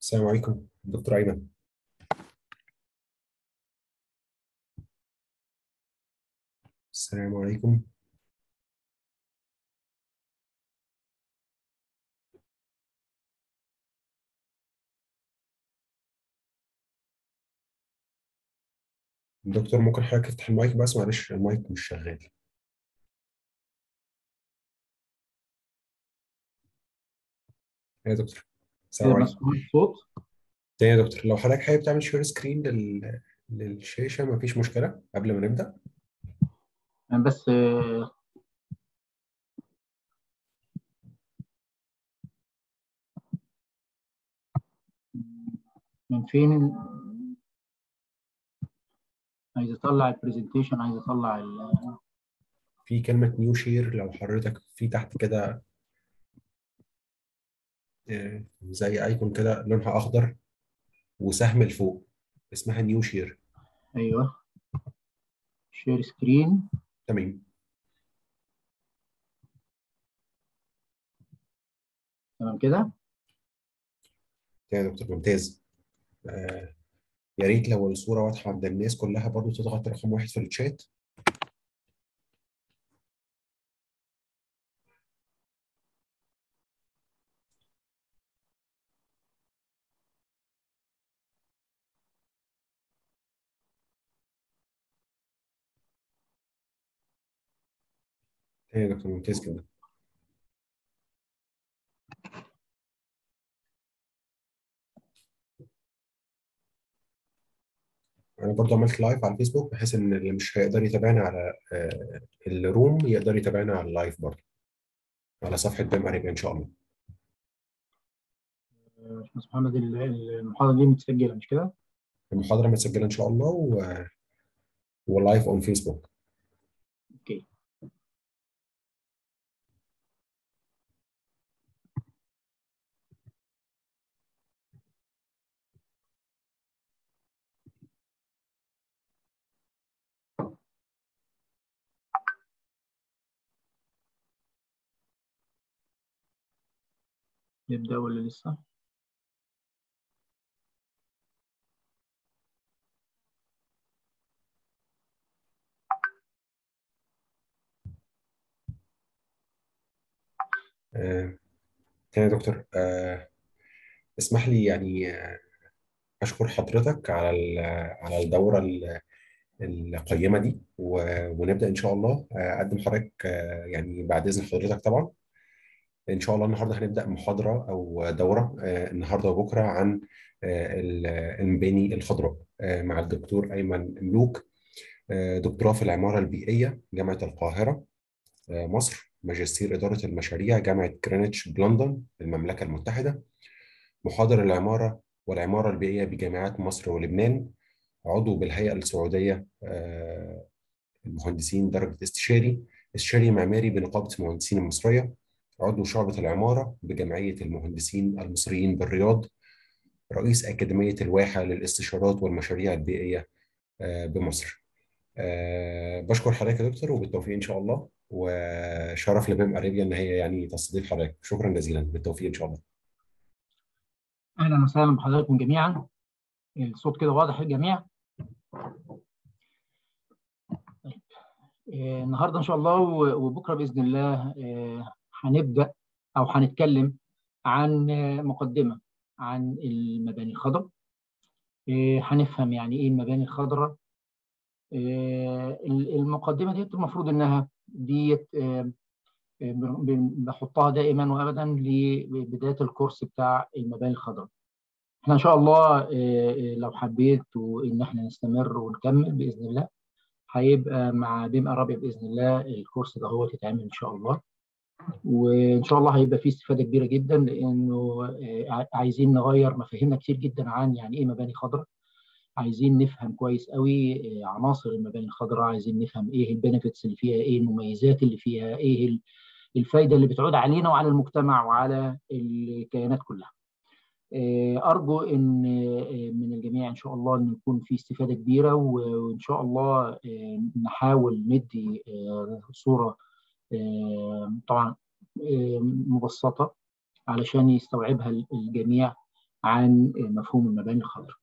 السلام عليكم دكتور أيمن السلام عليكم دكتور ممكن حضرتك تفتح المايك بس معلش المايك مش شغال يا دكتور السلام كده عليكم مسموع الصوت تاني يا دكتور لو حضرتك حابب تعمل شير سكرين لل... للشاشة مفيش مشكلة قبل ما نبدأ أنا بس آه، من فين عايز اطلع البرزنتيشن عايز اطلع ال- في كلمة نيو شير لو حضرتك في تحت كده آه، زي ايكون كده لونها اخضر وسهم لفوق اسمها نيو شير ايوه شير سكرين تمام تمام كده يا دكتور ممتاز آه، يا ريت لو الصورة واضحة عند الناس كلها برضو تضغط رقم واحد في الشات يا دكتور ممتاز كده انا برضو عملت لايف على الفيسبوك بحيث ان اللي مش هيقدر يتابعنا على آه، الروم يقدر يتابعنا على اللايف برضو على صفحة بيم اريبيا ان شاء الله آه، باشمهندس محمد ال- المحاضره دي متسجله مش كده المحاضرة متسجلة ان شاء الله و... ولايف اون فيسبوك اوكي نبدا ولا لسه آه، تاني يا دكتور آه، اسمح لي يعني آه، اشكر حضرتك على ال- على الدورة ال- القيمة دي و- ونبدأ ان شاء الله آه، اقدم حضرتك آه، يعني بعد اذن حضرتك طبعا ان شاء الله النهارده هنبدأ محاضرة او دورة آه، النهارده وبكره عن آه، ال- المباني الخضراء آه، مع الدكتور ايمن ملوك آه، دكتوراه في العمارة البيئية جامعة القاهرة آه، مصر ماجستير إدارة المشاريع جامعة جرينتش بلندن المملكة المتحدة محاضر العمارة والعمارة البيئية بجامعات مصر ولبنان عضو بالهيئة السعودية آه، المهندسين درجة استشاري استشاري معماري بنقابة المهندسين المصرية عضو شعبة العمارة بجمعية المهندسين المصريين بالرياض رئيس أكاديمية الواحة للاستشارات والمشاريع البيئية آه، بمصر آه، بشكر حضرتك يا دكتور وبالتوفيق إن شاء الله وشرف لبيم أريبيا إن هي يعني تستضيف حضرتك شكرا جزيلا بالتوفيق إن شاء الله اهلا وسهلا بحضراتكم جميعا الصوت كده واضح للجميع طيب. آه، النهارده ان شاء الله و- وبكره باذن الله آه، هنبدا او هنتكلم عن آه، مقدمه عن المباني الخضراء آه، هنفهم يعني ايه المباني الخضراء آه، المقدمه دي المفروض انها ديت آه، ب- ب- بحطها دائما وابدا لبدايه الكورس بتاع المباني الخضراء احنا ان شاء الله آه، آه، لو حبيت ان احنا نستمر ونكمل باذن الله هيبقى مع بيم ارابيا باذن الله الكورس ده هو يتعمل ان شاء الله وان شاء الله هيبقى فيه استفاده كبيره جدا لانه آه، عايزين نغير مفاهيمنا كتير جدا عن يعني ايه مباني خضراء عايزين نفهم كويس قوي آه، عناصر المباني الخضراء عايزين نفهم ايه البنفيتس اللي فيها ايه المميزات اللي فيها ايه ال- الفايده اللي بتعود علينا وعلى المجتمع وعلى الكيانات كلها آه، ارجو ان آه، من الجميع ان شاء الله ان يكون في استفاده كبيره و- وان شاء الله آه، نحاول ندي آه، صوره آه، طبعا آه، مبسطه علشان يستوعبها الجميع عن مفهوم المباني الخضراء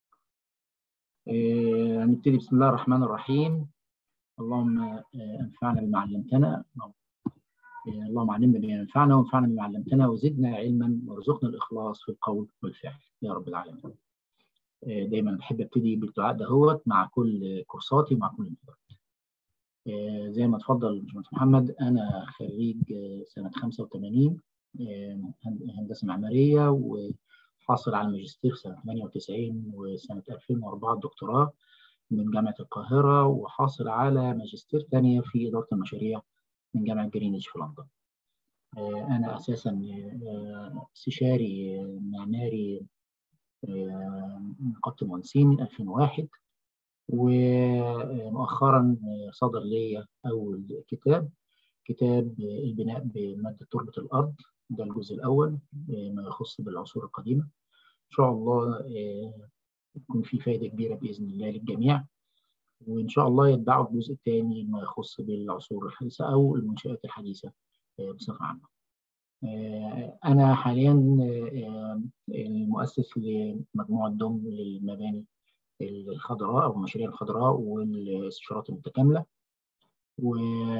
هنبتدي بسم الله الرحمن الرحيم اللهم انفعنا بما علمتنا اللهم علمنا بما ينفعنا وانفعنا بما علمتنا وزدنا علما وارزقنا الاخلاص في القول والفعل يا رب العالمين دايما بحب ابتدي بالدعاء دهوت مع كل كورساتي ومع كل المحاضرات زي ما اتفضل باشمهندس محمد انا خريج سنه 85 هندسه معماريه وحاصل على الماجستير سنه 98 وسنه 2004 الدكتوراه من جامعه القاهره وحاصل على ماجستير ثانيه في اداره المشاريع من جامعه جرينتش في لندن. انا اساسا استشاري معماري نقابه المهندسين من 2001 ومؤخرا صدر لي اول كتاب كتاب البناء بماده تربه الارض ده الجزء الاول ما يخص بالعصور القديمه ان شاء الله يكون في فائده كبيره باذن الله للجميع وان شاء الله يتبعه الجزء الثاني ما يخص بالعصور الحديثه او المنشات الحديثه بصفه عامه انا حاليا المؤسس لمجموعه دم للمباني الخضراء او المشاريع الخضراء والاستشارات المتكامله و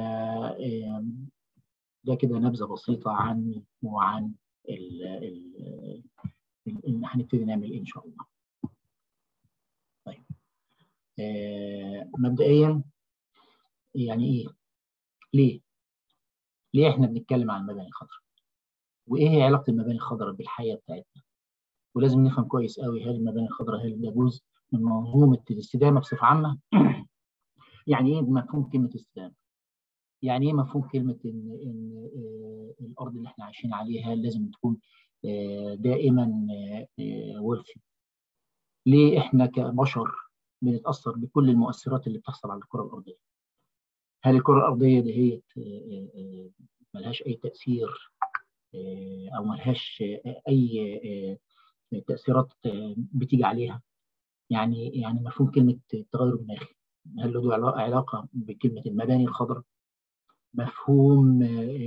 ده كده نبذه بسيطه عني وعن ال ال ال هنبتدي نعمل ايه ان شاء الله. طيب آه مبدئيا يعني ايه؟ ليه؟ ليه احنا بنتكلم عن المباني الخضراء؟ وايه هي علاقه المباني الخضراء بالحياه بتاعتنا؟ ولازم نفهم كويس قوي هل المباني الخضراء هل ده جزء من منظومه الاستدامه بصفه عامه؟ يعني ايه مفهوم كلمه استدامه؟ يعني ايه مفهوم كلمه ان ان الارض اللي احنا عايشين عليها لازم تكون دائما ورثي؟ ليه احنا كبشر بنتاثر بكل المؤثرات اللي بتحصل على الكره الارضيه؟ هل الكره الارضيه دهيت ملهاش اي تاثير او ملهاش اي تاثيرات بتيجي عليها؟ يعني يعني مفهوم كلمه التغير المناخي هل له علاقه بكلمه المباني الخضراء؟ مفهوم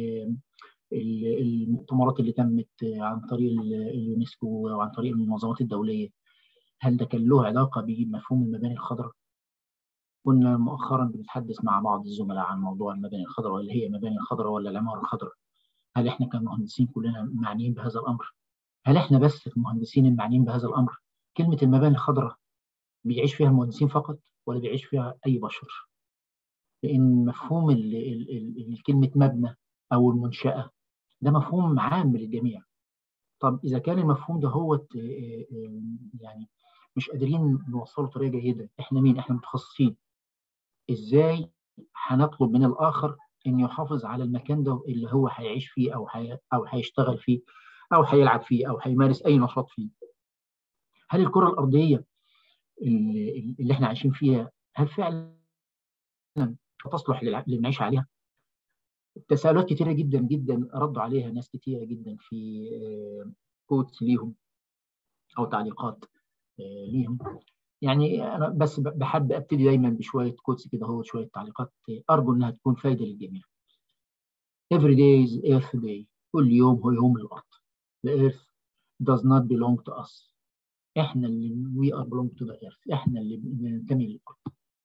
المؤتمرات اللي تمت عن طريق اليونسكو وعن طريق المنظمات الدوليه هل ده كان له علاقه بمفهوم المباني الخضراء؟ كنا مؤخرا بنتحدث مع بعض الزملاء عن موضوع المباني الخضراء اللي هي المباني الخضراء ولا العماره الخضراء؟ هل احنا كمهندسين كلنا معنيين بهذا الامر؟ هل احنا بس المهندسين المعنيين بهذا الامر؟ كلمه المباني الخضراء بيعيش فيها المهندسين فقط ولا بيعيش فيها اي بشر؟ لان مفهوم ال ال ال كلمه مبنى او المنشاه ده مفهوم عام للجميع طب اذا كان المفهوم ده هو يعني مش قادرين نوصله بطريقه جيده احنا مين احنا متخصصين ازاي هنطلب من الاخر ان يحافظ على المكان ده اللي هو هيعيش فيه او حي... او هيشتغل فيه او هيلعب فيه او هيمارس اي نشاط فيه هل الكره الارضيه اللي, اللي احنا عايشين فيها هل فعلا تصلح لنعيش عليها تساؤلات كتيره جدا جدا ردوا عليها ناس كتيره جدا في كوتس ليهم او تعليقات ليهم يعني انا بس بحب ابتدي دايما بشويه كوتس كده هو شويه تعليقات ارجو انها تكون فايده للجميع every day is earth day كل يوم هو يوم الارض the earth does not belong to us احنا اللي we are belong to the earth احنا اللي بننتمي للارض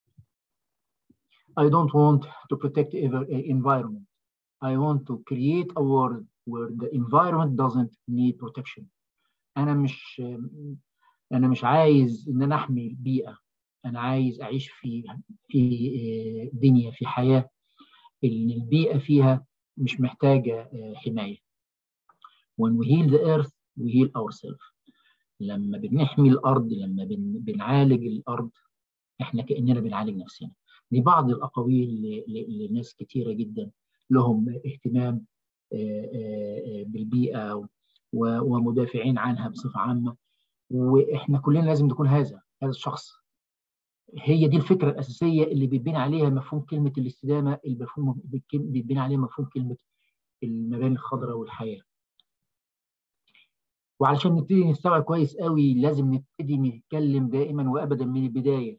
I don't want to protect the environment. I want to create a world where the environment doesn't need protection. أنا مش أنا مش عايز إن أنا أحمي البيئة. أنا عايز أعيش في في دنيا في حياة إن البيئة فيها مش محتاجة حماية. When we heal the earth, we heal ourselves. لما بنحمي الأرض، لما بنعالج الأرض، إحنا كأننا بنعالج نفسنا. دي بعض الاقاويل لناس كتيره جدا لهم اهتمام بالبيئه ومدافعين عنها بصفه عامه واحنا كلنا لازم نكون هذا هذا الشخص هي دي الفكره الاساسيه اللي بيتبني عليها مفهوم كلمه الاستدامه المفهوم بيتبني عليها مفهوم كلمه المباني الخضراء والحياه وعلشان نبتدي نستوعب كويس قوي لازم نبتدي نتكلم دائما وابدا من البدايه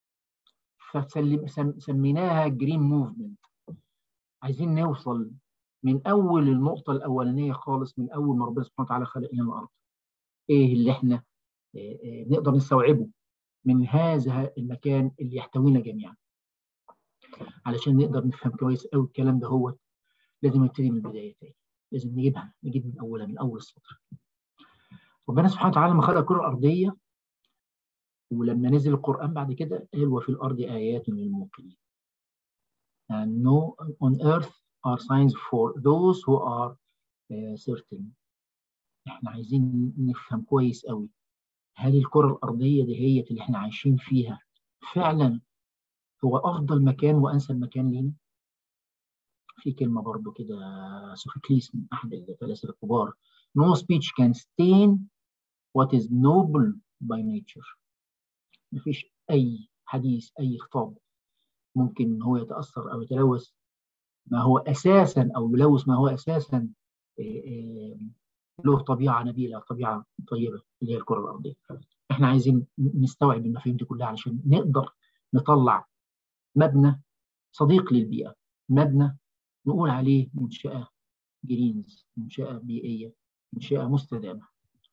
فسميناها جرين موفمنت عايزين نوصل من اول النقطه الاولانيه خالص من اول ما ربنا سبحانه وتعالى خلق لنا الارض ايه اللي احنا نقدر نستوعبه من هذا المكان اللي يحتوينا جميعا علشان نقدر نفهم كويس قوي الكلام ده هو لازم نبتدي من البدايه تاني لازم نجيبها نجيب من اولها من اول السطر ربنا سبحانه وتعالى لما خلق الكره الارضيه ولما نزل القران بعد كده قال وفي الارض ايات للموقنين and no on earth are signs for those who are uh, certain احنا عايزين نفهم كويس قوي هل الكره الارضيه دي هي اللي احنا عايشين فيها فعلا هو افضل مكان وانسب مكان لينا في كلمه برضو كده سوفوكليس من احد الفلاسفه الكبار no speech can stain what is noble by nature مفيش اي حديث اي خطاب ممكن ان هو يتاثر او يتلوث ما هو اساسا او يلوث ما هو اساسا له طبيعه نبيله طبيعه طيبه اللي هي الكره الارضيه احنا عايزين نستوعب المفاهيم دي كلها علشان نقدر نطلع مبنى صديق للبيئه مبنى نقول عليه منشاه جرينز منشاه بيئيه منشاه مستدامه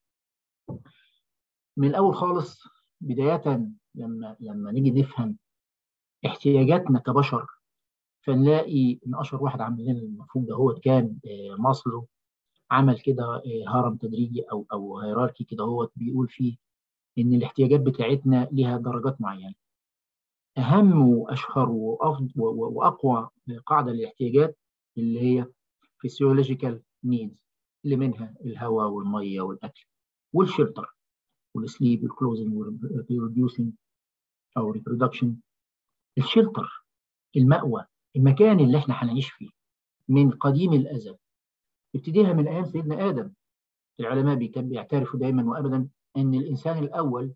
من الاول خالص بدايه لما لما نيجي نفهم احتياجاتنا كبشر فنلاقي ان اشهر واحد عامل لنا المفهوم ده هو كان ماسلو عمل كده هرم تدريجي او او هيراركي كده هو بيقول فيه ان الاحتياجات بتاعتنا ليها درجات معينه اهم واشهر وافضل واقوى قاعده للاحتياجات اللي هي physiological needs اللي منها الهواء والميه والاكل والشلتر والسليب والكلوزنج والريبروديوسنج او ريبرودكشن الشلتر المأوى المكان اللي احنا هنعيش فيه من قديم الازل ابتديها من ايام سيدنا ادم العلماء بيعترفوا دايما وابدا ان الانسان الاول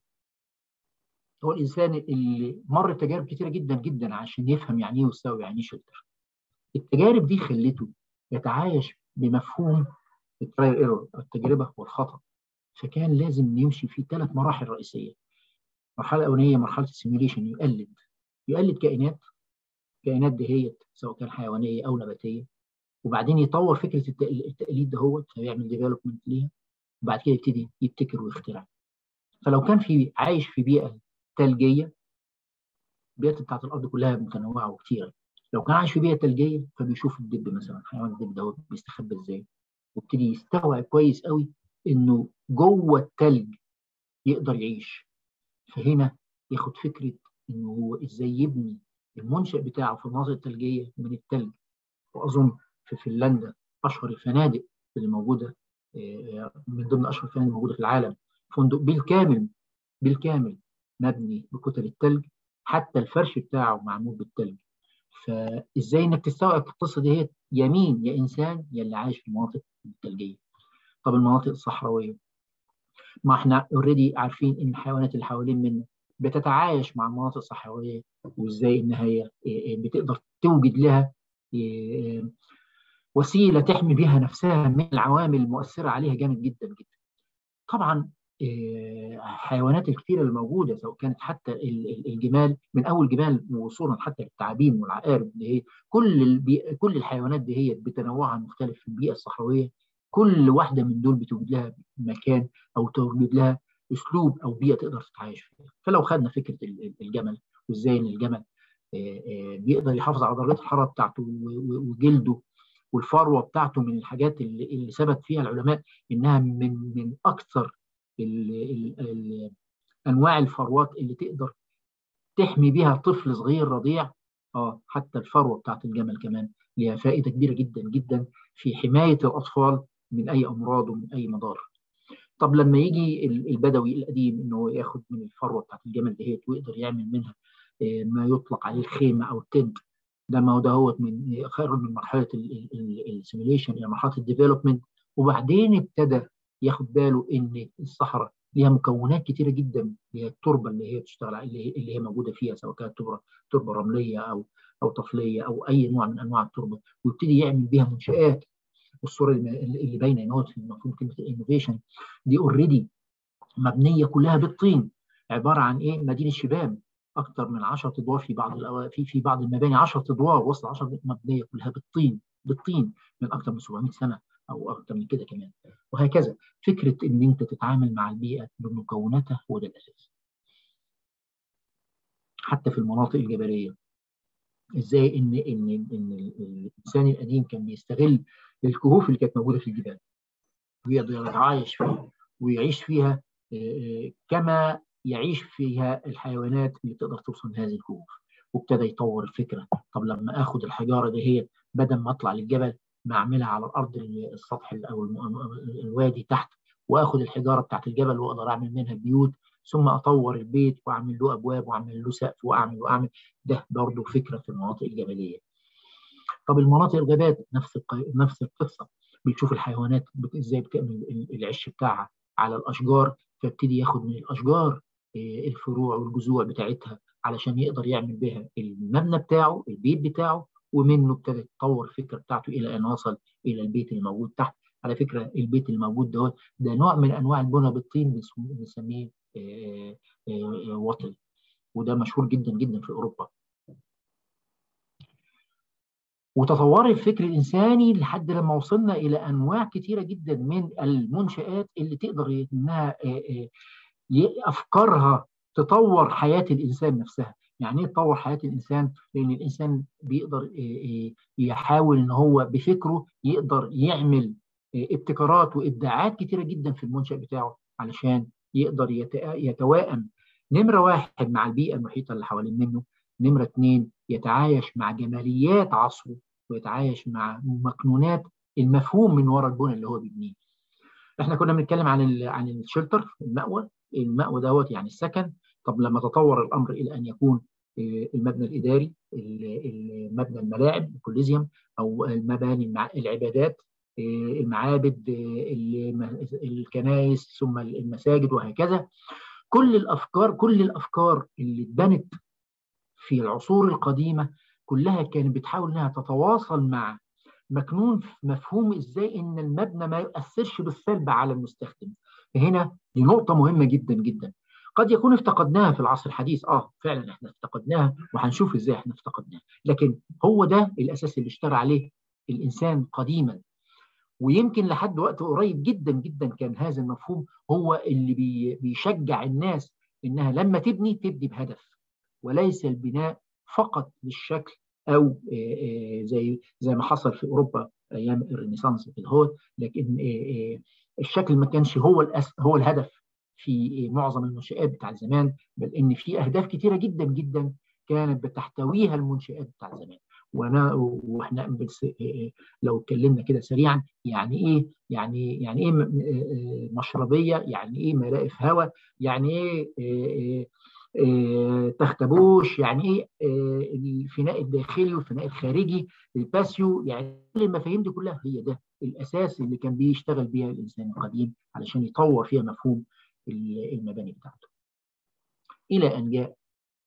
هو الانسان اللي مر تجارب كتيره جدا جدا عشان يفهم يعني ايه ويستوعب يعني ايه شلتر التجارب دي خلته يتعايش بمفهوم الترايل ايرور التجربه والخطا فكان لازم يمشي في ثلاث مراحل رئيسيه المرحله الاولانيه مرحله السيميوليشن يقلد يقلد كائنات الكائنات دي هي سواء كان حيوانيه او نباتيه وبعدين يطور فكره التقليد ده هو فيعمل ديفلوبمنت ليها وبعد كده يبتدي يبتكر ويخترع فلو كان في عايش في بيئه ثلجيه البيئات بتاعت الارض كلها متنوعه وكتيره لو كان عايش في بيئه ثلجيه فبيشوف الدب مثلا حيوان الدب ده بيستخبى ازاي وابتدي يستوعب كويس قوي انه جوه الثلج يقدر يعيش فهنا ياخد فكره انه هو ازاي يبني المنشأ بتاعه في المناطق الثلجيه من الثلج واظن في فنلندا اشهر الفنادق اللي موجوده من ضمن اشهر الفنادق الموجوده في العالم فندق بالكامل بالكامل مبني بكتل الثلج حتى الفرش بتاعه معمول بالثلج فازاي انك تستوعب القصه دي هي يمين يا انسان يا اللي عايش في المناطق الثلجيه طب المناطق الصحراويه ما احنا اوريدي عارفين ان الحيوانات اللي حوالين منا بتتعايش مع المناطق الصحراويه وازاي ان هي بتقدر توجد لها وسيله تحمي بها نفسها من العوامل المؤثره عليها جامد جدا جدا. طبعا الحيوانات الكثيره الموجوده سواء كانت حتى الجمال من اول جمال وصولا حتى للتعابين والعقارب اللي هي كل البي... كل الحيوانات دي هي بتنوعها المختلف في البيئه الصحراويه كل واحده من دول بتوجد لها مكان او توجد لها اسلوب او بيئه تقدر تتعايش فيها فلو خدنا فكره الجمل وازاي ان الجمل بيقدر يحافظ على درجات الحراره بتاعته وجلده والفروه بتاعته من الحاجات اللي, اللي ثبت فيها العلماء انها من من اكثر ال ال ال انواع الفروات اللي تقدر تحمي بيها طفل صغير رضيع اه حتى الفروه بتاعت الجمل كمان ليها فائده كبيره جدا جدا في حمايه الاطفال من اي امراض ومن اي مضار. طب لما يجي البدوي القديم انه ياخد من الفروه بتاعت الجمل دهيت ويقدر يعمل منها ما يطلق عليه الخيمه او التنت ده ما هو ده هو من خرج من مرحله السيميليشن الى مرحله الديفلوبمنت وبعدين ابتدى ياخد باله ان الصحراء ليها مكونات كتيره جدا اللي هي التربه اللي هي بتشتغل اللي هي, اللي هي موجوده فيها سواء كانت تربه تربه رمليه او او طفليه او اي نوع من انواع التربه ويبتدي يعمل بيها منشات والصوره اللي باينه ان هو في مفهوم كلمه الانوفيشن دي اوريدي مبنيه كلها بالطين عباره عن ايه مدينه شباب اكثر من 10 ادوار في بعض الأو... في في بعض المباني 10 ادوار وصل 10 مبنيه كلها بالطين بالطين من اكثر من 700 سنه او اكتر من كده كمان وهكذا فكره ان انت تتعامل مع البيئه بمكوناتها هو ده الاساس حتى في المناطق الجبليه ازاي ان ان ان الانسان القديم كان بيستغل الكهوف اللي كانت موجوده في الجبال ويقدر يتعايش فيها ويعيش فيها كما يعيش فيها الحيوانات اللي تقدر توصل لهذه الكهوف وابتدى يطور الفكره طب لما اخد الحجاره دي هي بدل ما اطلع للجبل ما اعملها على الارض السطح او الوادي تحت واخد الحجاره بتاعت الجبل واقدر اعمل منها بيوت ثم اطور البيت واعمل له ابواب واعمل له سقف واعمل واعمل ده برضه فكره في المناطق الجبليه. طب المناطق الغابات نفس نفس القصه بتشوف الحيوانات ازاي بتعمل العش بتاعها على الاشجار فيبتدي ياخد من الاشجار الفروع والجذوع بتاعتها علشان يقدر يعمل بها المبنى بتاعه البيت بتاعه ومنه ابتدى تطور الفكره بتاعته الى ان وصل الى البيت الموجود تحت على فكره البيت الموجود ده ده نوع من انواع البنى بالطين بنسميه وطن وده مشهور جدا جدا في اوروبا وتطور الفكر الانساني لحد لما وصلنا الى انواع كثيره جدا من المنشات اللي تقدر انها افكارها تطور حياه الانسان نفسها يعني ايه تطور حياه الانسان لان الانسان بيقدر يحاول ان هو بفكره يقدر يعمل ابتكارات وابداعات كتيره جدا في المنشا بتاعه علشان يقدر يتوائم نمره واحد مع البيئه المحيطه اللي حوالين منه نمره اثنين يتعايش مع جماليات عصره ويتعايش مع مكنونات المفهوم من وراء البنى اللي هو بيبنيه احنا كنا بنتكلم عن ال عن الشلتر المأوى المأوى دوت يعني السكن طب لما تطور الامر الى ان يكون المبنى الاداري المبنى الملاعب الكوليزيوم او المباني العبادات المعابد الكنائس ثم المساجد وهكذا كل الافكار كل الافكار اللي اتبنت في العصور القديمه كلها كانت بتحاول انها تتواصل مع مكنون في مفهوم ازاي ان المبنى ما يؤثرش بالسلب على المستخدم هنا دي نقطه مهمه جدا جدا قد يكون افتقدناها في العصر الحديث اه فعلا احنا افتقدناها وهنشوف ازاي احنا افتقدناها لكن هو ده الاساس اللي اشتغل عليه الانسان قديما ويمكن لحد وقت قريب جدا جدا كان هذا المفهوم هو اللي بي بيشجع الناس انها لما تبني تبني بهدف وليس البناء فقط للشكل او زي زي ما حصل في اوروبا ايام الرينيسانس في الهول لكن الشكل ما كانش هو الأس هو الهدف في معظم المنشآت بتاع زمان بل ان في اهداف كتيره جدا جدا كانت بتحتويها المنشآت بتاع زمان وانا واحنا بس لو اتكلمنا كده سريعا يعني ايه يعني يعني ايه مشربيه يعني ايه مرافق هواء يعني ايه, إيه, إيه تختبوش يعني ايه الفناء الداخلي والفناء الخارجي الباسيو يعني كل المفاهيم دي كلها هي ده الاساس اللي كان بيشتغل بيها الانسان القديم علشان يطور فيها مفهوم المباني بتاعته الى ان جاء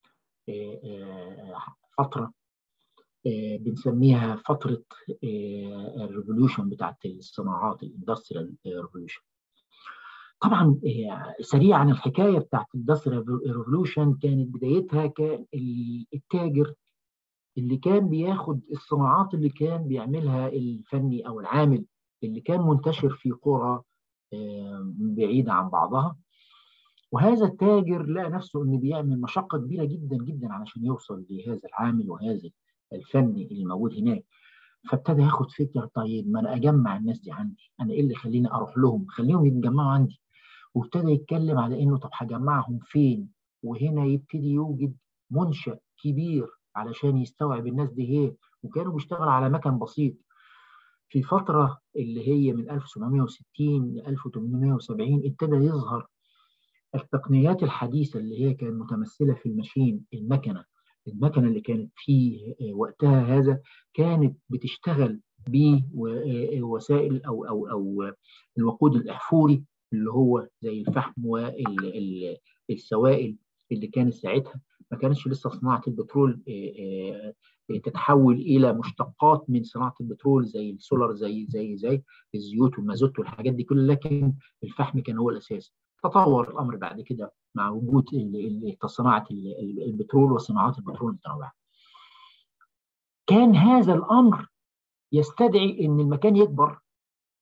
فتره بنسميها فتره الريفوليوشن بتاعت الصناعات الاندستريال ريفوليوشن طبعا سريعا الحكايه بتاعت الاندستريال ريفوليوشن كانت بدايتها كان التاجر اللي كان بياخد الصناعات اللي كان بيعملها الفني او العامل اللي كان منتشر في قرى بعيده عن بعضها وهذا التاجر لقى نفسه انه بيعمل مشقه كبيره جدا جدا علشان يوصل لهذا العامل وهذا الفني اللي موجود هناك فابتدى ياخد فكره طيب ما انا اجمع الناس دي عندي انا ايه اللي خليني اروح لهم خليهم يتجمعوا عندي وابتدى يتكلم على انه طب هجمعهم فين وهنا يبتدي يوجد منشا كبير علشان يستوعب الناس دي هي وكانوا بيشتغلوا على مكن بسيط في فتره اللي هي من 1760 ل 1870 ابتدى يظهر التقنيات الحديثة اللي هي كانت متمثلة في الماشين المكنة المكنة اللي كانت في وقتها هذا كانت بتشتغل بوسائل أو أو أو الوقود الأحفوري اللي هو زي الفحم والسوائل اللي كانت ساعتها ما كانتش لسه صناعة البترول تتحول إلى مشتقات من صناعة البترول زي السولار زي زي زي الزيوت والمازوت والحاجات دي كلها لكن الفحم كان هو الأساس تطور الامر بعد كده مع وجود صناعه البترول وصناعات البترول المتنوعه. كان هذا الامر يستدعي ان المكان يكبر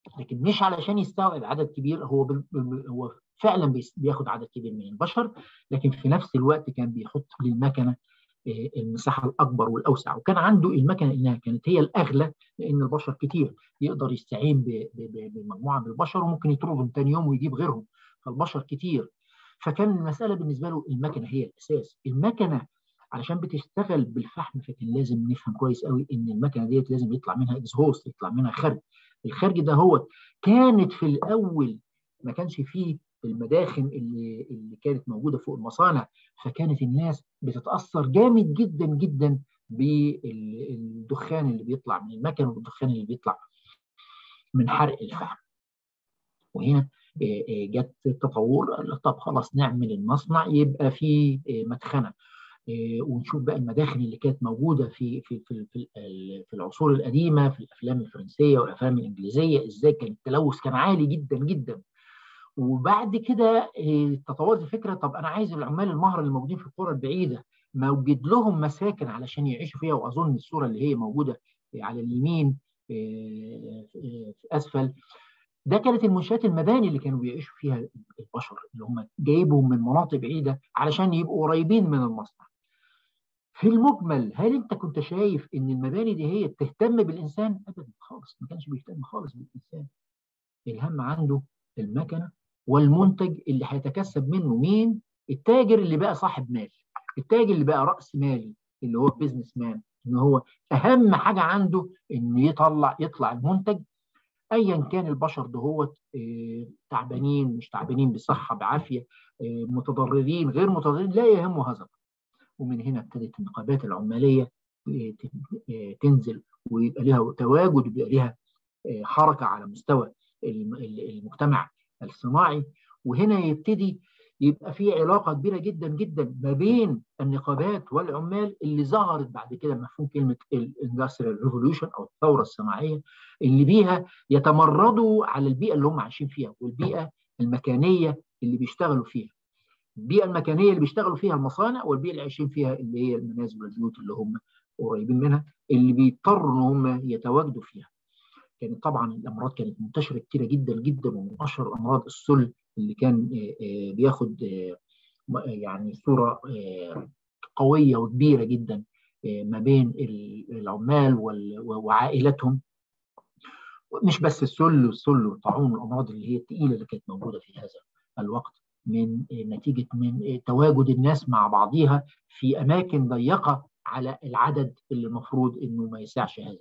لكن مش علشان يستوعب عدد كبير هو هو فعلا بياخد عدد كبير من البشر لكن في نفس الوقت كان بيحط للمكنه المساحه الاكبر والاوسع وكان عنده المكنه انها كانت هي الاغلى لان البشر كتير يقدر يستعين بمجموعه من البشر وممكن يطردهم ثاني يوم ويجيب غيرهم فالبشر كتير فكان المساله بالنسبه له المكنه هي الاساس المكنه علشان بتشتغل بالفحم فكان لازم نفهم كويس قوي ان المكنه ديت لازم يطلع منها اكزهوست يطلع منها خرج الخرج ده هو كانت في الاول ما كانش فيه المداخن اللي اللي كانت موجوده فوق المصانع فكانت الناس بتتاثر جامد جدا جدا بالدخان اللي بيطلع من المكن والدخان اللي بيطلع من حرق الفحم وهنا جت التطور طب خلاص نعمل المصنع يبقى في مدخنه ونشوف بقى المداخن اللي كانت موجوده في في في في العصور القديمه في الافلام الفرنسيه والافلام الانجليزيه ازاي كان التلوث كان عالي جدا جدا وبعد كده تطورت الفكره طب انا عايز العمال المهر اللي موجودين في القرى البعيده موجد لهم مساكن علشان يعيشوا فيها واظن الصوره اللي هي موجوده على اليمين في اسفل ده كانت المنشات المباني اللي كانوا بيعيشوا فيها البشر اللي هم جايبهم من مناطق بعيده علشان يبقوا قريبين من المصنع. في المجمل هل انت كنت شايف ان المباني دي هي تهتم بالانسان؟ ابدا خالص ما كانش بيهتم خالص بالانسان. الهم عنده المكنه والمنتج اللي هيتكسب منه مين؟ التاجر اللي بقى صاحب مال. التاجر اللي بقى راس مالي اللي هو بيزنس مان ان هو اهم حاجه عنده انه يطلع يطلع المنتج ايا كان البشر دهوت تعبانين مش تعبانين بصحه بعافيه متضررين غير متضررين لا يهمه هذا ومن هنا ابتدت النقابات العماليه تنزل ويبقى لها تواجد ويبقى لها حركه على مستوى المجتمع الصناعي وهنا يبتدي يبقى في علاقه كبيره جدا جدا ما بين النقابات والعمال اللي ظهرت بعد كده مفهوم كلمه الاندستريال ريفولوشن او الثوره الصناعيه اللي بيها يتمردوا على البيئه اللي هم عايشين فيها والبيئه المكانيه اللي بيشتغلوا فيها. البيئه المكانيه اللي بيشتغلوا فيها المصانع والبيئه اللي عايشين فيها اللي هي المنازل والبيوت اللي هم قريبين منها اللي بيضطروا ان هم يتواجدوا فيها. كانت طبعا الامراض كانت منتشره كتيره جدا جدا ومن اشهر الامراض السل اللي كان بياخد يعني صوره قويه وكبيره جدا ما بين العمال وعائلتهم مش بس السل والسل والطاعون والامراض اللي هي الثقيله اللي كانت موجوده في هذا الوقت من نتيجه من تواجد الناس مع بعضيها في اماكن ضيقه على العدد اللي المفروض انه ما يسعش هذا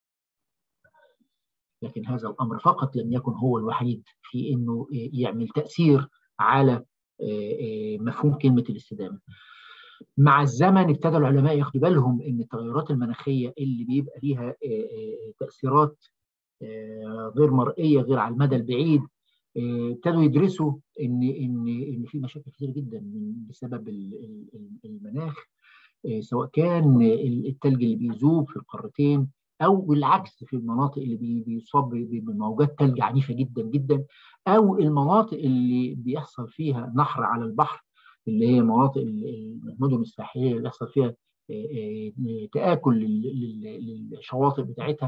لكن هذا الامر فقط لم يكن هو الوحيد في انه يعمل تاثير على مفهوم كلمه الاستدامه. مع الزمن ابتدى العلماء ياخدوا بالهم ان التغيرات المناخيه اللي بيبقى ليها تاثيرات غير مرئيه غير على المدى البعيد ابتدوا يدرسوا ان ان ان في مشاكل كثيره جدا من بسبب المناخ سواء كان الثلج اللي بيذوب في القارتين او بالعكس في المناطق اللي بيصاب بموجات ثلج عنيفه جدا جدا او المناطق اللي بيحصل فيها نحر على البحر اللي هي مناطق المدن الساحليه اللي بيحصل فيها تاكل للشواطئ بتاعتها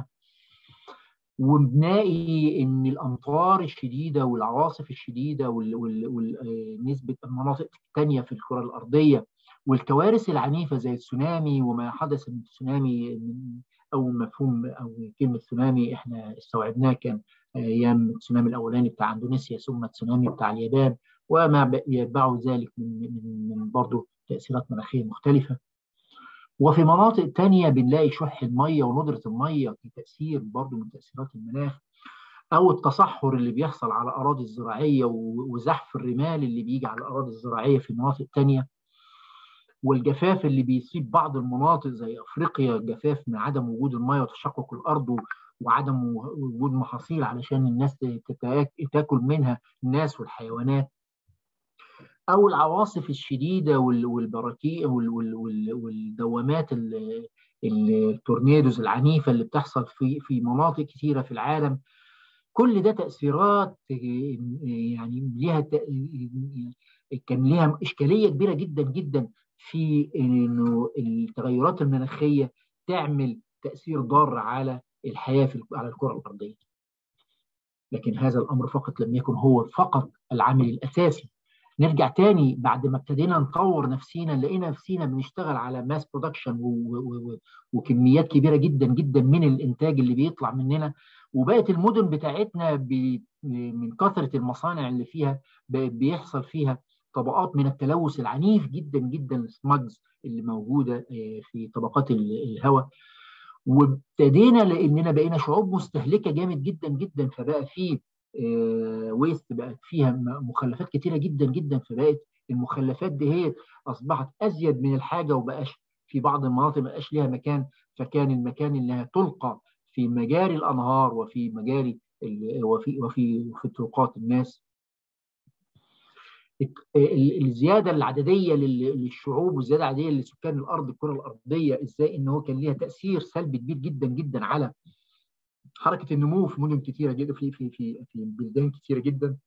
وبنلاقي ان الامطار الشديده والعواصف الشديده ونسبه المناطق الثانيه في الكره الارضيه والكوارث العنيفه زي التسونامي وما حدث من التسونامي من او مفهوم او كلمه تسونامي احنا استوعبناه كان ايام التسونامي الاولاني بتاع اندونيسيا ثم التسونامي بتاع اليابان وما يتبعه ذلك من من من برضه تاثيرات مناخيه مختلفه وفي مناطق تانية بنلاقي شح الميه وندره الميه في تاثير برضه من تاثيرات المناخ او التصحر اللي بيحصل على الاراضي الزراعيه وزحف الرمال اللي بيجي على الاراضي الزراعيه في مناطق تانية والجفاف اللي بيصيب بعض المناطق زي افريقيا جفاف من عدم وجود الميه وتشقق الارض وعدم وجود محاصيل علشان الناس تاكل منها الناس والحيوانات او العواصف الشديده والبراكين والدوامات التورنيدوز العنيفه اللي بتحصل في في مناطق كثيره في العالم كل ده تاثيرات يعني ليها كان ليها اشكاليه كبيره جدا جدا في انه التغيرات المناخيه تعمل تاثير ضار على الحياه في على الكره الارضيه. لكن هذا الامر فقط لم يكن هو فقط العامل الاساسي نرجع تاني بعد ما ابتدينا نطور نفسينا لقينا نفسينا بنشتغل على ماس برودكشن وكميات كبيره جدا جدا من الانتاج اللي بيطلع مننا وبقت المدن بتاعتنا من كثره المصانع اللي فيها بيحصل فيها طبقات من التلوث العنيف جدا جدا السماجز اللي موجوده في طبقات الهواء وابتدينا لاننا بقينا شعوب مستهلكه جامد جدا جدا فبقى في ويست بقت فيها مخلفات كتيره جدا جدا فبقت المخلفات دي هي اصبحت ازيد من الحاجه وبقاش في بعض المناطق ما بقاش ليها مكان فكان المكان اللي تلقى في مجاري الانهار وفي مجاري وفي وفي وفي طرقات الناس الزياده العدديه للشعوب والزياده العدديه لسكان الارض الكره الارضيه ازاي ان هو كان ليها تاثير سلبي كبير جدا جدا على حركه النمو في مدن كثيره جدا في في في في بلدان كثيره جدا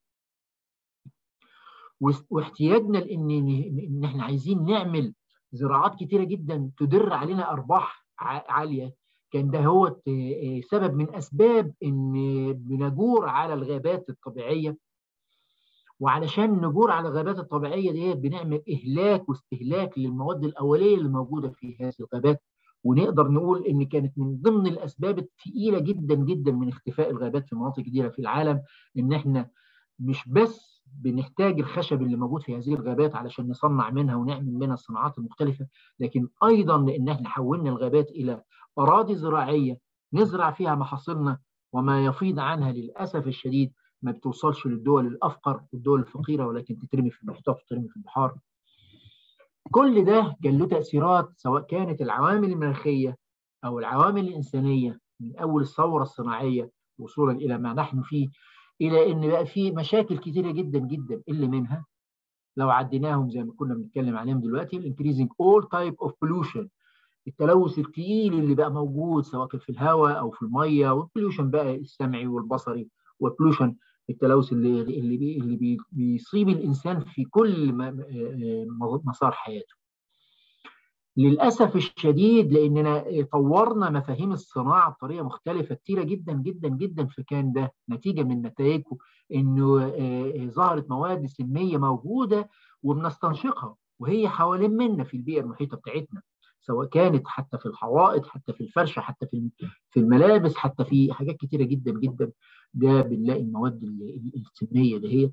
واحتياجنا لان ان احنا عايزين نعمل زراعات كثيره جدا تدر علينا ارباح عاليه كان ده هو سبب من اسباب ان بنجور على الغابات الطبيعيه وعلشان نجور على الغابات الطبيعيه ديت بنعمل اهلاك واستهلاك للمواد الاوليه اللي موجوده في هذه الغابات ونقدر نقول ان كانت من ضمن الاسباب الثقيله جدا جدا من اختفاء الغابات في مناطق كثيره في العالم ان احنا مش بس بنحتاج الخشب اللي موجود في هذه الغابات علشان نصنع منها ونعمل منها الصناعات المختلفه لكن ايضا لان احنا حولنا الغابات الى اراضي زراعيه نزرع فيها محاصيلنا وما يفيض عنها للاسف الشديد ما بتوصلش للدول الافقر والدول الفقيره ولكن تترمي في المحيطات وتترمي في البحار. كل ده كان له تاثيرات سواء كانت العوامل المناخيه او العوامل الانسانيه من اول الثوره الصناعيه وصولا الى ما نحن فيه الى ان بقى في مشاكل كثيره جدا جدا اللي منها لو عديناهم زي ما كنا بنتكلم عليهم دلوقتي الانكريزنج اول تايب اوف بولوشن التلوث الثقيل اللي بقى موجود سواء في الهواء او في الميه والبوليوشن بقى السمعي والبصري والبولوشن التلوث اللي اللي بي اللي بي بيصيب الانسان في كل مسار حياته. للاسف الشديد لاننا طورنا مفاهيم الصناعه بطريقه مختلفه كتيره جدا جدا جدا فكان ده نتيجه من نتائجه انه ظهرت مواد سميه موجوده وبنستنشقها وهي حوالين منا في البيئه المحيطه بتاعتنا سواء كانت حتى في الحوائط حتى في الفرشه حتى في في الملابس حتى في حاجات كتيره جدا جدا ده بنلاقي المواد السميه دهيت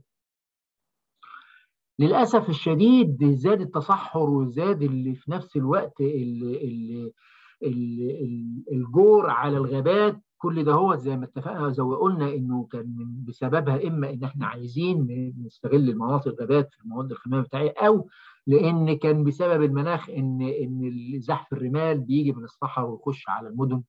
للاسف الشديد زاد التصحر وزاد اللي في نفس الوقت ال ال الجور على الغابات كل ده هو زي ما اتفقنا زي ما قلنا انه كان بسببها اما ان احنا عايزين نستغل المناطق الغابات في المواد الخاميه بتاعيه او لان كان بسبب المناخ ان ان زحف الرمال بيجي من الصحراء ويخش على المدن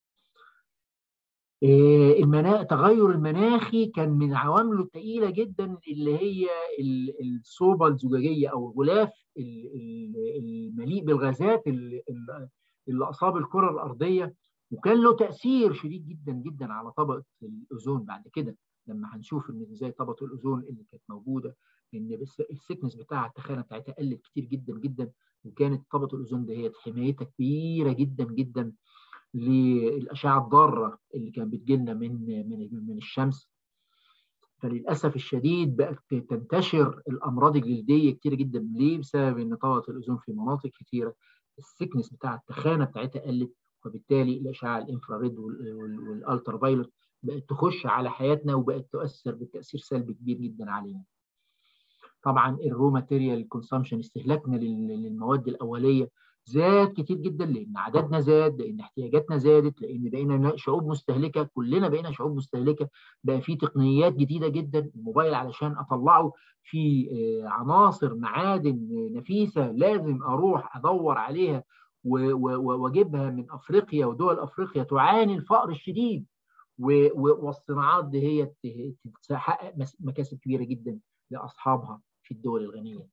المنا... تغير المناخي كان من عوامله الثقيله جدا اللي هي الصوبه الزجاجيه او الغلاف المليء بالغازات اللي, اللي اصاب الكره الارضيه وكان له تاثير شديد جدا جدا على طبقه الاوزون بعد كده لما هنشوف ان ازاي طبقه الاوزون اللي كانت موجوده ان السكنس بتاعها التخانه بتاعتها قلت كتير جدا جدا وكانت طبقه الاوزون ديت حمايتها كبيره جدا جدا للاشعه الضاره اللي كانت بتجيلنا من من من الشمس فللاسف الشديد بقت تنتشر الامراض الجلديه كتير جدا ليه؟ بسبب ان طبقه الاوزون في مناطق كتيره السكنس بتاع التخانه بتاعتها قلت وبالتالي الاشعه الانفراريد والالترا فايلوت بقت تخش على حياتنا وبقت تؤثر بالتاثير سلبي كبير جدا علينا. طبعا الرو ماتيريال كونسامشن استهلاكنا للمواد الاوليه زاد كتير جدا لان عددنا زاد لان احتياجاتنا زادت لان بقينا شعوب مستهلكه كلنا بقينا شعوب مستهلكه بقى في تقنيات جديده جدا الموبايل علشان اطلعه في عناصر معادن نفيسه لازم اروح ادور عليها واجيبها من افريقيا ودول افريقيا تعاني الفقر الشديد والصناعات دي هي تحقق مكاسب كبيره جدا لاصحابها في الدول الغنيه.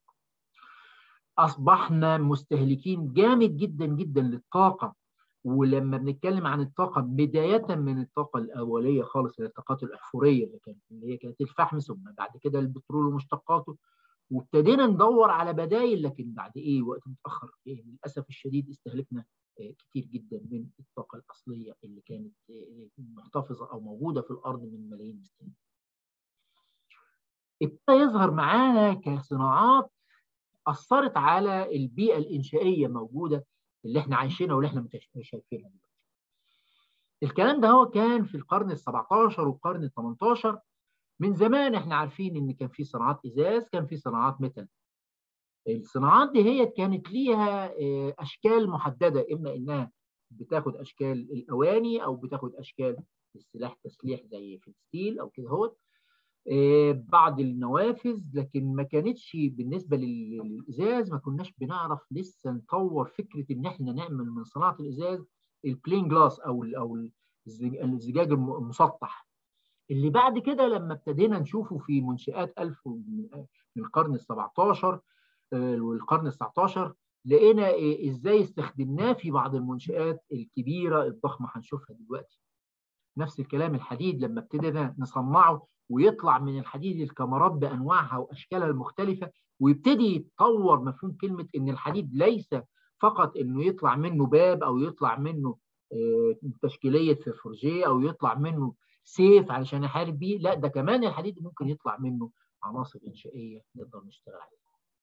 اصبحنا مستهلكين جامد جدا جدا للطاقه ولما بنتكلم عن الطاقه بدايه من الطاقه الاوليه خالص اللي الطاقات الاحفوريه اللي كانت اللي هي كانت الفحم ثم بعد كده البترول ومشتقاته وابتدينا ندور على بدائل لكن بعد ايه وقت متاخر إيه للاسف الشديد استهلكنا كتير جدا من الطاقه الاصليه اللي كانت محتفظه او موجوده في الارض من ملايين السنين. ابتدى يظهر معانا كصناعات اثرت على البيئه الانشائيه موجوده اللي احنا عايشينها واللي احنا مش شايفينها دلوقتي. الكلام ده هو كان في القرن ال 17 والقرن ال 18 من زمان احنا عارفين ان كان في صناعات ازاز كان في صناعات ميتال الصناعات دي هي كانت ليها اشكال محدده اما انها بتاخد اشكال الاواني او بتاخد اشكال السلاح تسليح زي في الستيل او كده هو بعض النوافذ لكن ما كانتش بالنسبه للازاز ما كناش بنعرف لسه نطور فكره ان احنا نعمل من صناعه الازاز البلين جلاس او او الزجاج المسطح اللي بعد كده لما ابتدينا نشوفه في منشآت ألف من القرن ال 17 والقرن ال 19 لقينا ازاي استخدمناه في بعض المنشآت الكبيرة الضخمة هنشوفها دلوقتي. نفس الكلام الحديد لما ابتدينا نصنعه ويطلع من الحديد الكاميرات بأنواعها وأشكالها المختلفة ويبتدي يتطور مفهوم كلمة إن الحديد ليس فقط إنه يطلع منه باب أو يطلع منه تشكيلية في فرجيه أو يطلع منه سيف علشان احارب بيه لا ده كمان الحديد ممكن يطلع منه عناصر انشائيه نقدر نشتغل عليها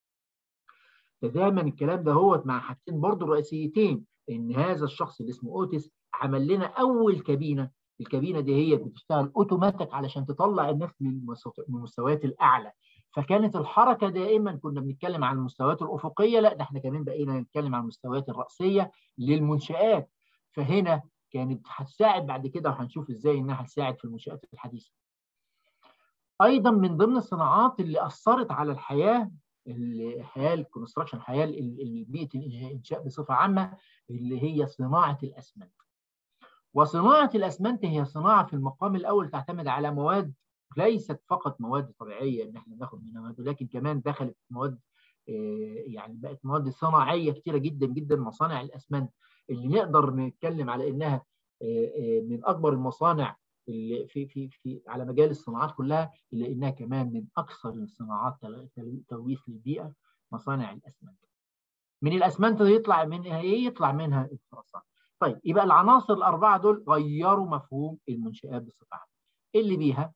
تماما الكلام ده هو مع حاجتين برضو رئيسيتين ان هذا الشخص اللي اسمه اوتس عمل لنا اول كابينه الكابينه دي هي بتشتغل اوتوماتيك علشان تطلع الناس من المستويات الاعلى فكانت الحركه دائما كنا بنتكلم عن المستويات الافقيه لا ده احنا كمان بقينا نتكلم عن المستويات الراسيه للمنشات فهنا كانت هتساعد بعد كده وهنشوف ازاي انها هتساعد في المنشات الحديثه. ايضا من ضمن الصناعات اللي اثرت على الحياه الحياه الكونستراكشن الحياه بيئه الانشاء بصفه عامه اللي هي صناعه الاسمنت. وصناعه الاسمنت هي صناعه في المقام الاول تعتمد على مواد ليست فقط مواد طبيعيه ان احنا ناخد منها مواد ولكن كمان دخلت مواد يعني بقت مواد صناعيه كثيره جدا جدا مصانع الاسمنت اللي نقدر نتكلم على انها من اكبر المصانع اللي في في في على مجال الصناعات كلها الا انها كمان من اكثر الصناعات تلويث للبيئه مصانع الاسمنت. من الاسمنت يطلع منها ايه؟ يطلع منها الخرسانه. طيب يبقى العناصر الاربعه دول غيروا مفهوم المنشات بصفه عامه. ايه اللي بيها؟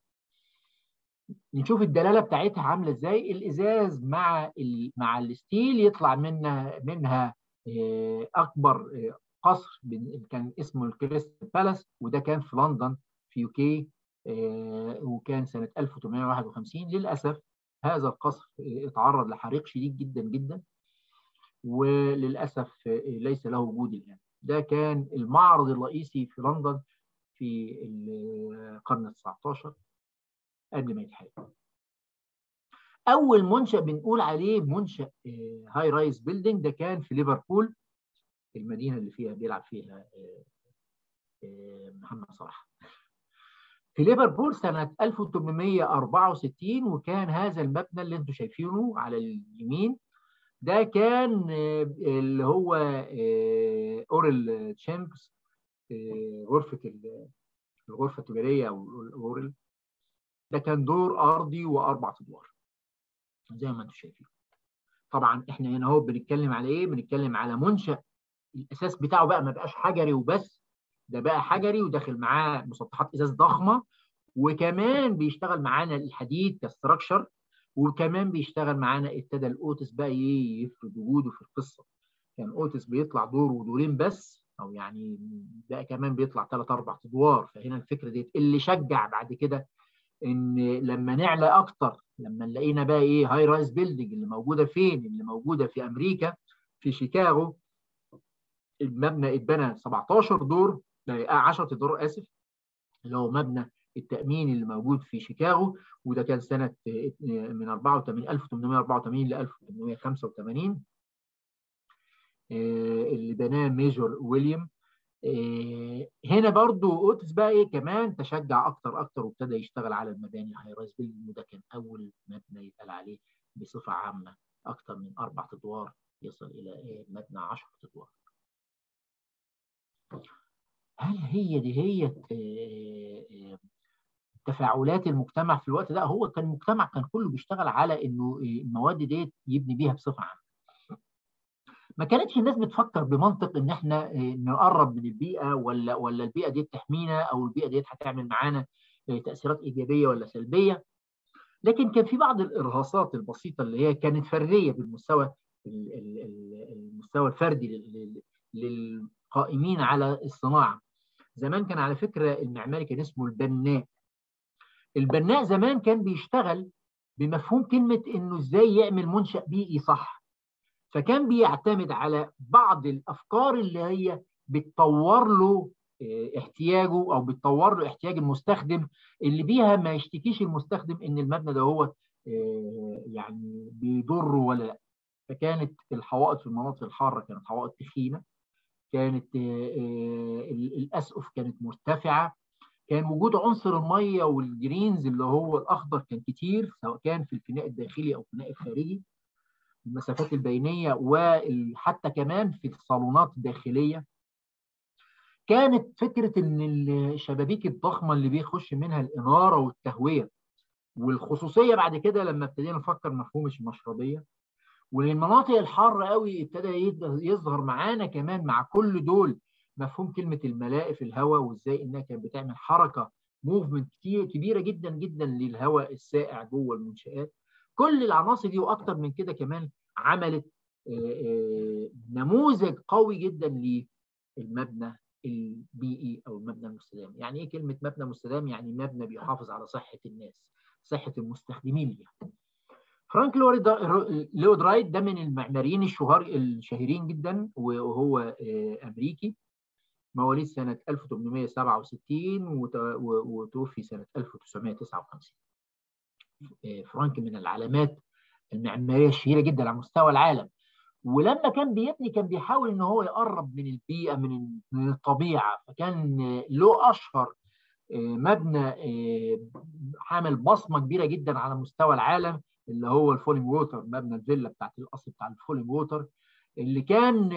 نشوف الدلاله بتاعتها عامله ازاي الازاز مع ال مع الستيل يطلع منها منها اكبر قصر كان اسمه الكريستال بالاس وده كان في لندن في يوكي وكان سنه 1851 للاسف هذا القصر اتعرض لحريق شديد جدا جدا وللاسف ليس له وجود الان ده كان المعرض الرئيسي في لندن في القرن ال 19 قبل ما يتحرق اول منشا بنقول عليه منشا هاي رايز بيلدينج ده كان في ليفربول المدينه اللي فيها بيلعب فيها محمد صلاح في ليفربول سنه 1864 وكان هذا المبنى اللي انتم شايفينه على اليمين ده كان اللي هو اورل تشامبس غرفه الغرفه التجاريه او الاورل ده كان دور ارضي واربع ادوار زي ما انتم شايفين طبعا احنا هنا اهو بنتكلم على ايه بنتكلم على منشا الاساس بتاعه بقى ما بقاش حجري وبس ده بقى حجري وداخل معاه مسطحات ازاز ضخمه وكمان بيشتغل معانا الحديد كستراكشر وكمان بيشتغل معانا ابتدى الاوتس بقى ايه يفرض وجوده في القصه كان اوتس بيطلع دور ودورين بس او يعني بقى كمان بيطلع ثلاث اربع ادوار فهنا الفكره دي اللي شجع بعد كده ان لما نعلى اكتر لما لقينا بقى ايه هاي رايز بيلدينج اللي موجوده فين اللي موجوده في امريكا في شيكاغو المبنى اتبنى 17 دور 10 ادوار اسف اللي هو مبنى التامين اللي موجود في شيكاغو وده كان سنه من 84 1884 ل 1885 اللي بناه ميجور ويليام هنا برضو اوتس بقى ايه كمان تشجع اكتر اكتر وابتدى يشتغل على المباني الهاي رايز بيلدينج وده كان اول مبنى يتقال عليه بصفه عامه اكتر من اربع ادوار يصل الى ايه مبنى 10 ادوار. هل هي دي هي تفاعلات المجتمع في الوقت ده هو كان المجتمع كان كله بيشتغل على انه المواد ديت يبني بيها بصفه عامه. ما كانتش الناس بتفكر بمنطق ان احنا نقرب من البيئه ولا ولا البيئه دي تحمينا او البيئه دي هتعمل معانا تاثيرات ايجابيه ولا سلبيه. لكن كان في بعض الارهاصات البسيطه اللي هي كانت فرديه بالمستوى المستوى الفردي للقائمين على الصناعه. زمان كان على فكره المعماري كان اسمه البناء. البناء زمان كان بيشتغل بمفهوم كلمه انه ازاي يعمل منشا بيئي صح. فكان بيعتمد على بعض الافكار اللي هي بتطور له احتياجه او بتطور له احتياج المستخدم اللي بيها ما يشتكيش المستخدم ان المبنى ده هو يعني بيضره ولا لا فكانت الحوائط في المناطق الحاره كانت حوائط تخينه كانت الاسقف كانت مرتفعه كان وجود عنصر الميه والجرينز اللي هو الاخضر كان كتير سواء كان في الفناء الداخلي او الفناء الخارجي المسافات البينيه وحتى كمان في الصالونات الداخليه كانت فكره ان الشبابيك الضخمه اللي بيخش منها الاناره والتهويه والخصوصيه بعد كده لما ابتدينا نفكر مفهوم المشربيه وللمناطق الحاره قوي ابتدى يظهر معانا كمان مع كل دول مفهوم كلمه الملاء في الهواء وازاي انها كانت بتعمل حركه موفمنت كتير كبيره جدا جدا للهواء السائع جوه المنشات كل العناصر دي واكتر من كده كمان عملت نموذج قوي جدا للمبنى البيئي او المبنى المستدام يعني ايه كلمه مبنى مستدام يعني مبنى بيحافظ على صحه الناس صحه المستخدمين ليها فرانك لويد رايت ده من المعماريين الشهار الشهيرين جدا وهو امريكي مواليد سنه 1867 وتوفي سنه 1959 فرانك من العلامات المعماريه الشهيره جدا على مستوى العالم ولما كان بيبني كان بيحاول ان هو يقرب من البيئه من من الطبيعه فكان له اشهر مبنى حامل بصمه كبيره جدا على مستوى العالم اللي هو الفولينج ووتر مبنى الفيلا بتاعت الاصل بتاع الفولينج ووتر اللي كان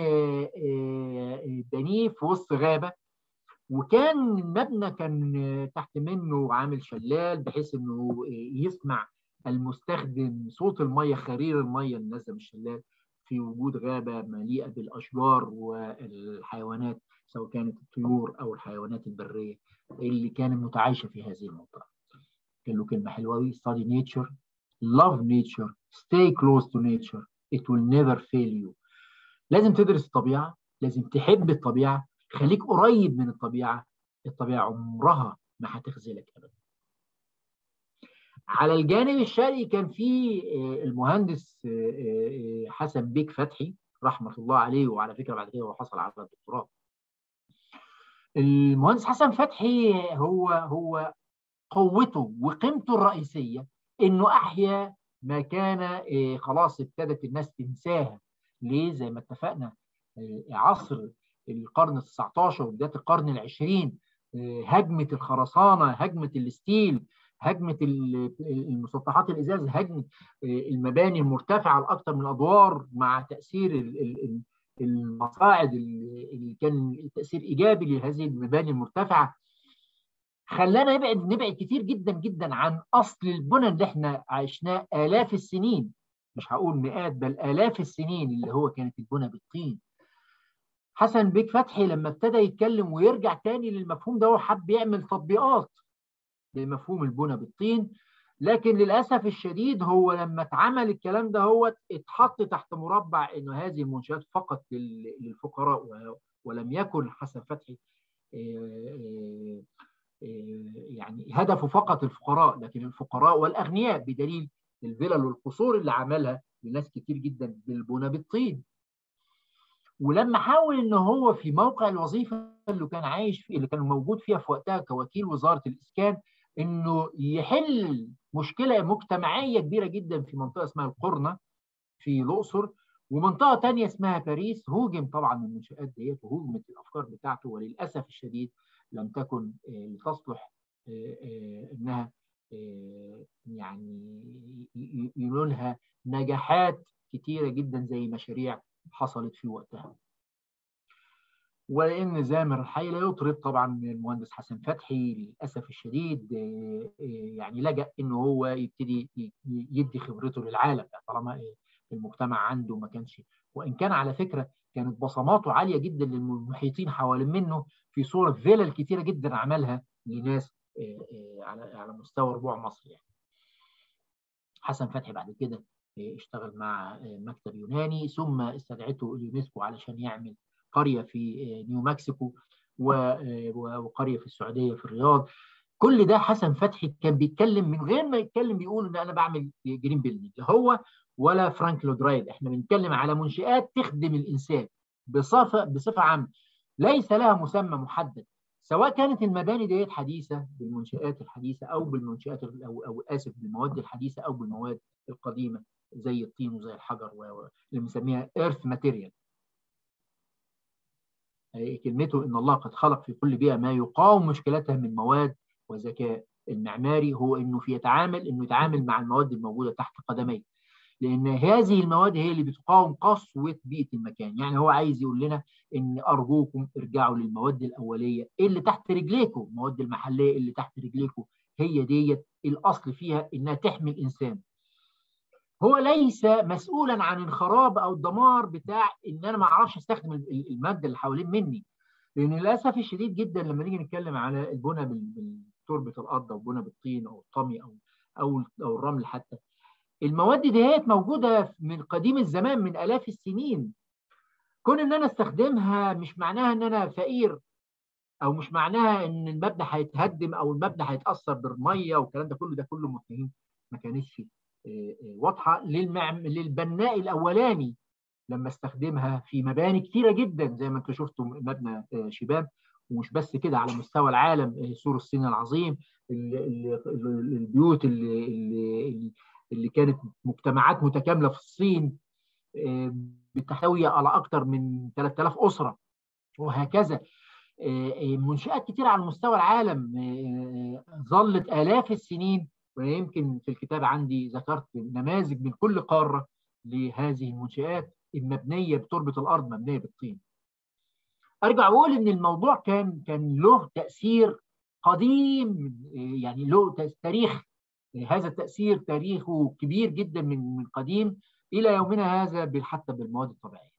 بنيه في وسط غابه وكان المبنى كان تحت منه عامل شلال بحيث انه يسمع المستخدم صوت الميه خرير الميه اللي نازله من الشلال في وجود غابه مليئه بالاشجار والحيوانات سواء كانت الطيور او الحيوانات البريه اللي كانت متعايشه في هذه المنطقه. كان له كلمه حلوه قوي study nature love nature stay close to nature it will never fail you. لازم تدرس الطبيعه، لازم تحب الطبيعه، خليك قريب من الطبيعه، الطبيعه عمرها ما هتخذلك ابدا. على الجانب الشرقي كان في المهندس حسن بيك فتحي رحمه الله عليه وعلى فكره بعد كده هو حصل على الدكتوراه. المهندس حسن فتحي هو هو قوته وقيمته الرئيسيه انه احيا ما كان خلاص ابتدت الناس تنساها ليه زي ما اتفقنا عصر القرن ال 19 وبدايه القرن العشرين هجمه الخرسانه هجمه الستيل هجمه المسطحات الازاز هجمه المباني المرتفعه لاكثر من ادوار مع تاثير المصاعد اللي كان تاثير ايجابي لهذه المباني المرتفعه خلانا نبعد نبعد كتير جدا جدا عن اصل البنى اللي احنا عشناه الاف السنين مش هقول مئات بل الاف السنين اللي هو كانت البنى بالطين حسن بيك فتحي لما ابتدى يتكلم ويرجع تاني للمفهوم ده هو حب يعمل تطبيقات لمفهوم البنى بالطين لكن للاسف الشديد هو لما اتعمل الكلام ده هو اتحط تحت مربع انه هذه المنشات فقط للفقراء ولم يكن حسن فتحي يعني هدفه فقط الفقراء لكن الفقراء والاغنياء بدليل الفلل والقصور اللي عملها لناس كتير جدا بالبنى بالطين ولما حاول ان هو في موقع الوظيفه اللي كان عايش فيه اللي كان موجود فيها في وقتها كوكيل وزاره الاسكان انه يحل مشكله مجتمعيه كبيره جدا في منطقه اسمها القرنه في الاقصر ومنطقه ثانيه اسمها باريس هوجم طبعا المنشات ديت وهوجمت الافكار بتاعته وللاسف الشديد لم تكن لتصلح انها يعني ينولها نجاحات كتيره جدا زي مشاريع حصلت في وقتها. ولان زامر الحي لا يطرد طبعا المهندس حسن فتحي للاسف الشديد يعني لجا انه هو يبتدي يدي خبرته للعالم طالما المجتمع عنده ما كانش وان كان على فكره كانت بصماته عاليه جدا للمحيطين حوالين منه في صوره فيلل كتيره جدا عملها لناس على على مستوى ربوع مصر يعني. حسن فتحي بعد كده اشتغل مع مكتب يوناني ثم استدعته اليونسكو علشان يعمل قريه في نيو مكسيكو وقريه في السعوديه في الرياض كل ده حسن فتحي كان بيتكلم من غير ما يتكلم بيقول ان انا بعمل جرين بيلدينج هو ولا فرانك لودرايد احنا بنتكلم على منشآت تخدم الانسان بصفه بصفه عامه ليس لها مسمى محدد سواء كانت المباني ديت حديثه بالمنشآت الحديثه او بالمنشآت او او اسف بالمواد الحديثه او بالمواد القديمه زي الطين وزي الحجر اللي بنسميها ايرث ماتيريال كلمته ان الله قد خلق في كل بيئه ما يقاوم مشكلتها من مواد وذكاء المعماري هو انه في يتعامل انه يتعامل مع المواد الموجوده تحت قدميه لان هذه المواد هي اللي بتقاوم قسوه بيئه المكان يعني هو عايز يقول لنا ان ارجوكم ارجعوا للمواد الاوليه اللي تحت رجليكم المواد المحليه اللي تحت رجليكم هي ديت الاصل فيها انها تحمي الانسان هو ليس مسؤولا عن الخراب او الدمار بتاع ان انا ما اعرفش استخدم الماده اللي حوالين مني لان للاسف الشديد جدا لما نيجي نتكلم على البنى بتربه الارض او بنى بالطين او الطمي او او او الرمل حتى المواد ديت موجوده من قديم الزمان من الاف السنين كون ان انا استخدمها مش معناها ان انا فقير او مش معناها ان المبنى هيتهدم او المبنى هيتاثر بالميه والكلام ده كله ده كله مفاهيم ما كانتش واضحه للمعم... للبناء الاولاني لما استخدمها في مباني كتيره جدا زي ما انتم شفتوا مبنى شباب ومش بس كده على مستوى العالم سور الصين العظيم البيوت اللي اللي اللي كانت مجتمعات متكامله في الصين بتحتوي على اكثر من 3000 اسره وهكذا منشات كتيره على مستوى العالم ظلت الاف السنين ويمكن في الكتاب عندي ذكرت نماذج من كل قاره لهذه المنشآت المبنيه بتربه الارض مبنيه بالطين. ارجع اقول ان الموضوع كان كان له تاثير قديم يعني له تاريخ هذا التاثير تاريخه كبير جدا من من قديم الى يومنا هذا حتى بالمواد الطبيعيه.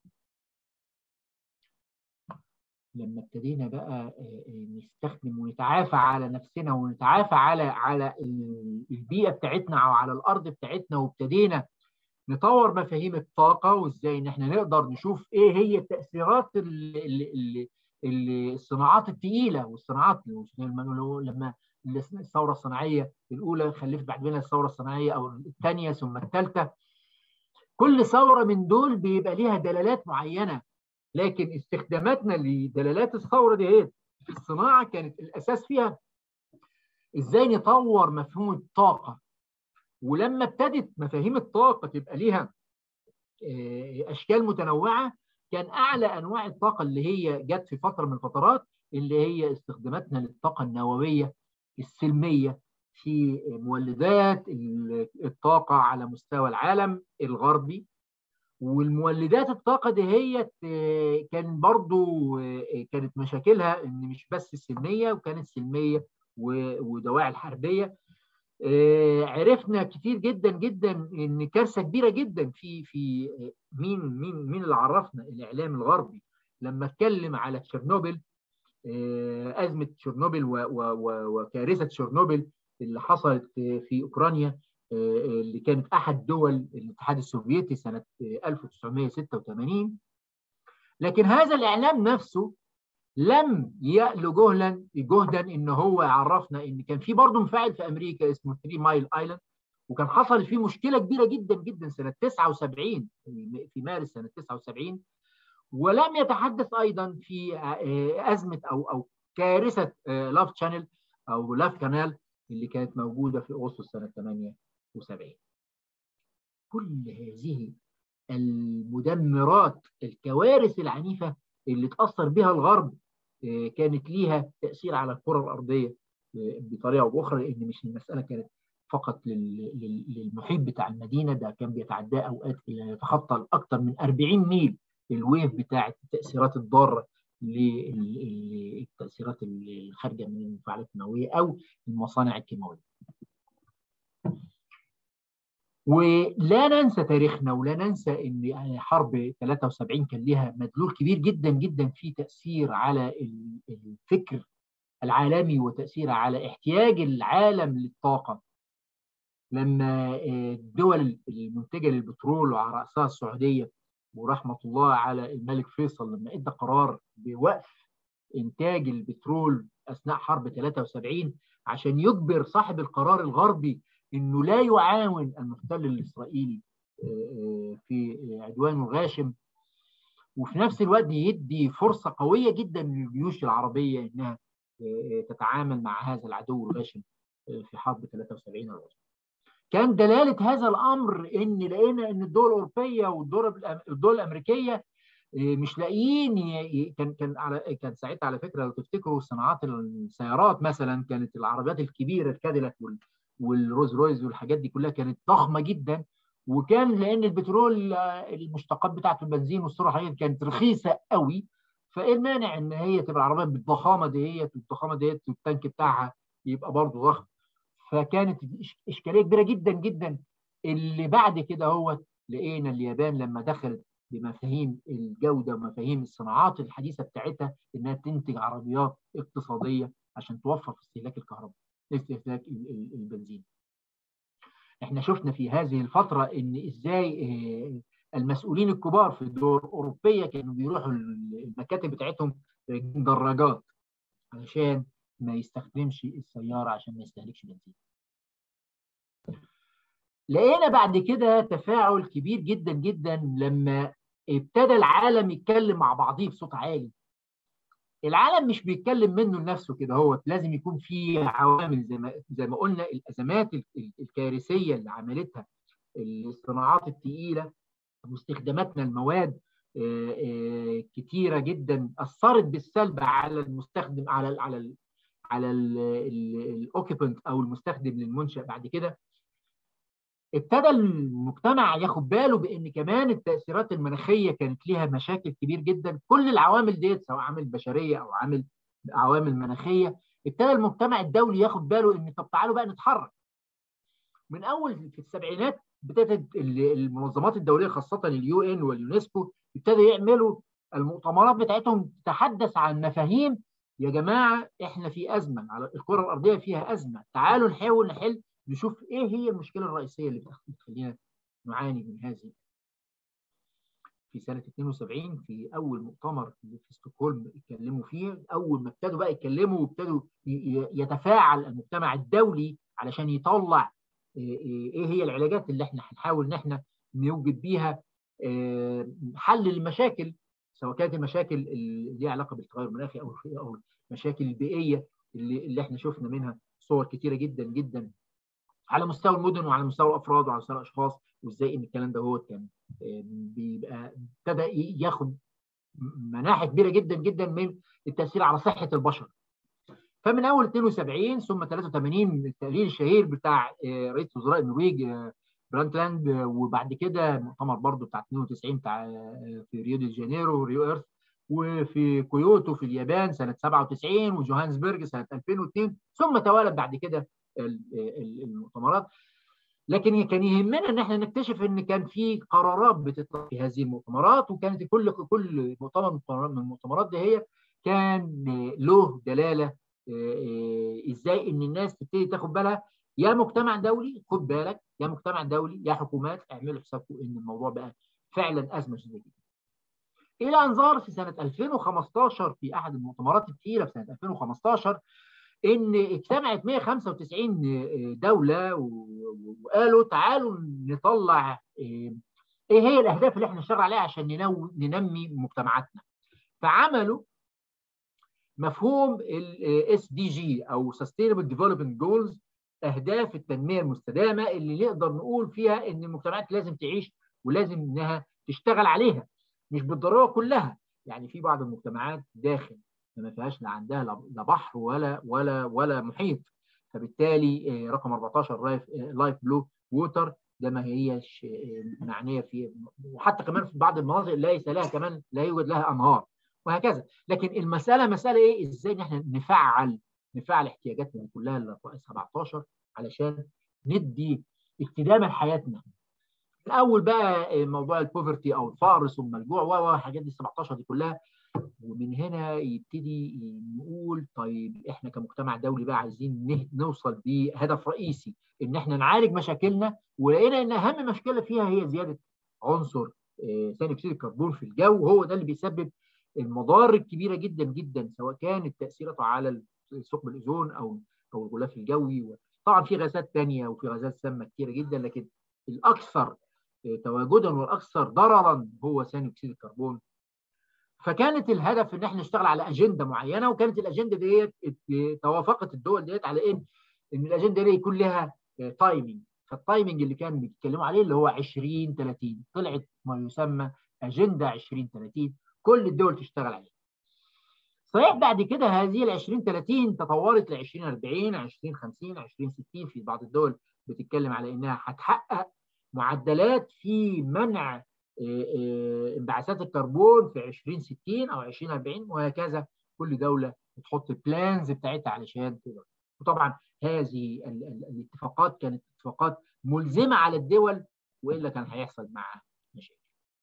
لما ابتدينا بقى نستخدم ونتعافى على نفسنا ونتعافى على على البيئه بتاعتنا او على الارض بتاعتنا وابتدينا نطور مفاهيم الطاقه وازاي ان احنا نقدر نشوف ايه هي التاثيرات اللي اللي الصناعات الثقيله والصناعات لما الثوره الصناعيه الاولى خلفت بعد منها الثوره الصناعيه او الثانيه ثم الثالثه كل ثوره من دول بيبقى ليها دلالات معينه لكن استخداماتنا لدلالات الثوره دي في الصناعه كانت الاساس فيها ازاي نطور مفهوم الطاقه ولما ابتدت مفاهيم الطاقه تبقى ليها اشكال متنوعه كان اعلى انواع الطاقه اللي هي جت في فتره من الفترات اللي هي استخداماتنا للطاقه النوويه السلميه في مولدات الطاقه على مستوى العالم الغربي والمولدات الطاقه دي هي كان برضو كانت مشاكلها ان مش بس السلميه وكانت سلميه ودواعي الحربيه عرفنا كتير جدا جدا ان كارثه كبيره جدا في في مين مين مين اللي عرفنا الاعلام الغربي لما اتكلم على تشيرنوبل ازمه تشيرنوبل وكارثه تشيرنوبل اللي حصلت في اوكرانيا اللي كانت احد دول الاتحاد السوفيتي سنه 1986 لكن هذا الاعلام نفسه لم يأل جهلا جهدا ان هو يعرفنا ان كان في برضه مفاعل في امريكا اسمه 3 مايل ايلاند وكان حصل فيه مشكله كبيره جدا جدا سنه 79 في مارس سنه 79 ولم يتحدث ايضا في ازمه او او كارثه لاف شانل او لاف كانال اللي كانت موجوده في اغسطس سنه 78 كل هذه المدمرات الكوارث العنيفه اللي تاثر بها الغرب كانت ليها تاثير على الكره الارضيه بطريقه او باخرى لان مش المساله كانت فقط للمحيط بتاع المدينه ده كان بيتعداه اوقات الى يتخطى اكثر من 40 ميل الويف بتاعه التاثيرات الضاره للتاثيرات الخارجه من المفاعلات النوويه او المصانع الكيماويه. ولا ننسى تاريخنا ولا ننسى ان حرب 73 كان لها مدلول كبير جدا جدا في تاثير على الفكر العالمي وتاثيرها على احتياج العالم للطاقه لما الدول المنتجه للبترول وعلى راسها السعوديه ورحمه الله على الملك فيصل لما ادى قرار بوقف انتاج البترول اثناء حرب 73 عشان يجبر صاحب القرار الغربي انه لا يعاون المحتل الاسرائيلي في عدوانه الغاشم وفي نفس الوقت يدي فرصه قويه جدا للجيوش العربيه انها تتعامل مع هذا العدو الغاشم في حرب 73 الغاشم. كان دلاله هذا الامر ان لقينا ان الدول الاوروبيه والدول الدول الامريكيه مش لاقيين كان كان على كان ساعتها على فكره لو تفتكروا صناعات السيارات مثلا كانت العربيات الكبيره الكاديلاك والروز رويز والحاجات دي كلها كانت ضخمه جدا وكان لان البترول المشتقات بتاعته البنزين والسرعه كانت رخيصه قوي فايه المانع ان هي تبقى العربيه بالضخامه ديت والضخامه ديت والتانك بتاعها يبقى برضه ضخم فكانت اشكاليه كبيره جدا جدا اللي بعد كده هو لقينا اليابان لما دخلت بمفاهيم الجوده ومفاهيم الصناعات الحديثه بتاعتها انها تنتج عربيات اقتصاديه عشان توفر في استهلاك الكهرباء استهلاك البنزين. احنا شفنا في هذه الفتره ان ازاي المسؤولين الكبار في الدول الاوروبيه كانوا بيروحوا المكاتب بتاعتهم دراجات علشان ما يستخدمش السياره عشان ما يستهلكش بنزين. لقينا بعد كده تفاعل كبير جدا جدا لما ابتدى العالم يتكلم مع بعضيه بصوت عالي. العالم مش بيتكلم منه لنفسه كده هو لازم يكون في عوامل زي ما زي ما قلنا الازمات الكارثيه اللي عملتها الصناعات الثقيله واستخداماتنا المواد كتيره جدا اثرت بالسلب على المستخدم على ال على ال على الاوكيبنت او المستخدم للمنشا بعد كده ابتدى المجتمع ياخد باله بان كمان التاثيرات المناخيه كانت ليها مشاكل كبير جدا كل العوامل ديت سواء عامل بشريه او عامل عوامل مناخيه ابتدى المجتمع الدولي ياخد باله ان طب تعالوا بقى نتحرك من اول في السبعينات ابتدت المنظمات الدوليه خاصه اليو ان واليونسكو ابتدوا يعملوا المؤتمرات بتاعتهم تتحدث عن مفاهيم يا جماعه احنا في ازمه على الكره الارضيه فيها ازمه تعالوا نحاول نحل نشوف ايه هي المشكله الرئيسيه اللي بتخلينا نعاني من هذه في سنه 72 في اول مؤتمر في ستوكهولم اتكلموا فيه اول ما ابتدوا بقى يتكلموا وابتدوا يتفاعل المجتمع الدولي علشان يطلع ايه هي العلاجات اللي احنا هنحاول ان احنا نوجد بيها حل للمشاكل سواء كانت المشاكل اللي ليها علاقه بالتغير المناخي او او المشاكل البيئيه اللي, اللي احنا شفنا منها صور كتيره جدا جدا على مستوى المدن وعلى مستوى الافراد وعلى مستوى الاشخاص وازاي ان الكلام ده هو كان بيبقى ابتدى ياخد مناحه كبيره جدا جدا من التاثير على صحه البشر. فمن اول 72 ثم 83 التقرير الشهير بتاع رئيس وزراء النرويج برانتلاند وبعد كده مؤتمر برضه بتاع 92 بتاع في ريو دي جانيرو ريو ايرث وفي كيوتو في اليابان سنه 97 وجوهانسبرج سنه 2002 ثم توالت بعد كده المؤتمرات لكن كان يهمنا ان احنا نكتشف ان كان في قرارات بتطلع في هذه المؤتمرات وكانت كل كل مؤتمر من المؤتمرات دي هي كان له دلاله ازاي ان الناس تبتدي تاخد بالها يا مجتمع دولي خد بالك يا مجتمع دولي يا حكومات اعملوا حسابكم ان الموضوع بقى فعلا ازمه شديده جدا. الى ان ظهر في سنه 2015 في احد المؤتمرات الثقيله في سنه 2015 ان اجتمعت 195 دوله وقالوا تعالوا نطلع ايه هي الاهداف اللي احنا نشتغل عليها عشان ننمي مجتمعاتنا فعملوا مفهوم الاس دي جي او Sustainable Development Goals اهداف التنميه المستدامه اللي نقدر نقول فيها ان المجتمعات لازم تعيش ولازم انها تشتغل عليها مش بالضروره كلها يعني في بعض المجتمعات داخل ما فيهاش لا عندها لا بحر ولا ولا ولا محيط فبالتالي رقم 14 لايف لايف بلو ووتر ده ما هيش معنيه في وحتى كمان في بعض المناطق ليس لها كمان لا يوجد لها انهار وهكذا لكن المساله مساله ايه ازاي ان احنا نفعل نفعل احتياجاتنا كلها ال 17 علشان ندي استدامه لحياتنا الاول بقى موضوع البوفرتي او الفقر ثم الجوع والحاجات دي 17 دي كلها ومن هنا يبتدي نقول طيب احنا كمجتمع دولي بقى عايزين نوصل بهدف رئيسي ان احنا نعالج مشاكلنا ولقينا ان اهم مشكله فيها هي زياده عنصر ثاني اكسيد الكربون في الجو وهو ده اللي بيسبب المضار الكبيره جدا جدا سواء كانت تاثيرته على ثقب الاوزون او او الغلاف الجوي طبعا في غازات ثانيه وفي غازات سامه كثيره جدا لكن الاكثر تواجدا والاكثر ضررا هو ثاني اكسيد الكربون فكانت الهدف ان احنا نشتغل على اجنده معينه وكانت الاجنده ديت توافقت الدول ديت على ان ان الاجنده دي يكون لها تايمنج فالتايمنج اللي كانوا بيتكلموا عليه اللي هو 20 30 طلعت ما يسمى اجنده 20 30 كل الدول تشتغل عليها صحيح بعد كده هذه ال 20 30 تطورت ل 20 40 20 50 20 60 في بعض الدول بتتكلم على انها هتحقق معدلات في منع انبعاثات الكربون في 2060 او 2040 وهكذا كل دوله بتحط البلانز بتاعتها علشان تقدر وطبعا هذه الاتفاقات كانت اتفاقات ملزمه على الدول والا كان هيحصل معها مشاكل.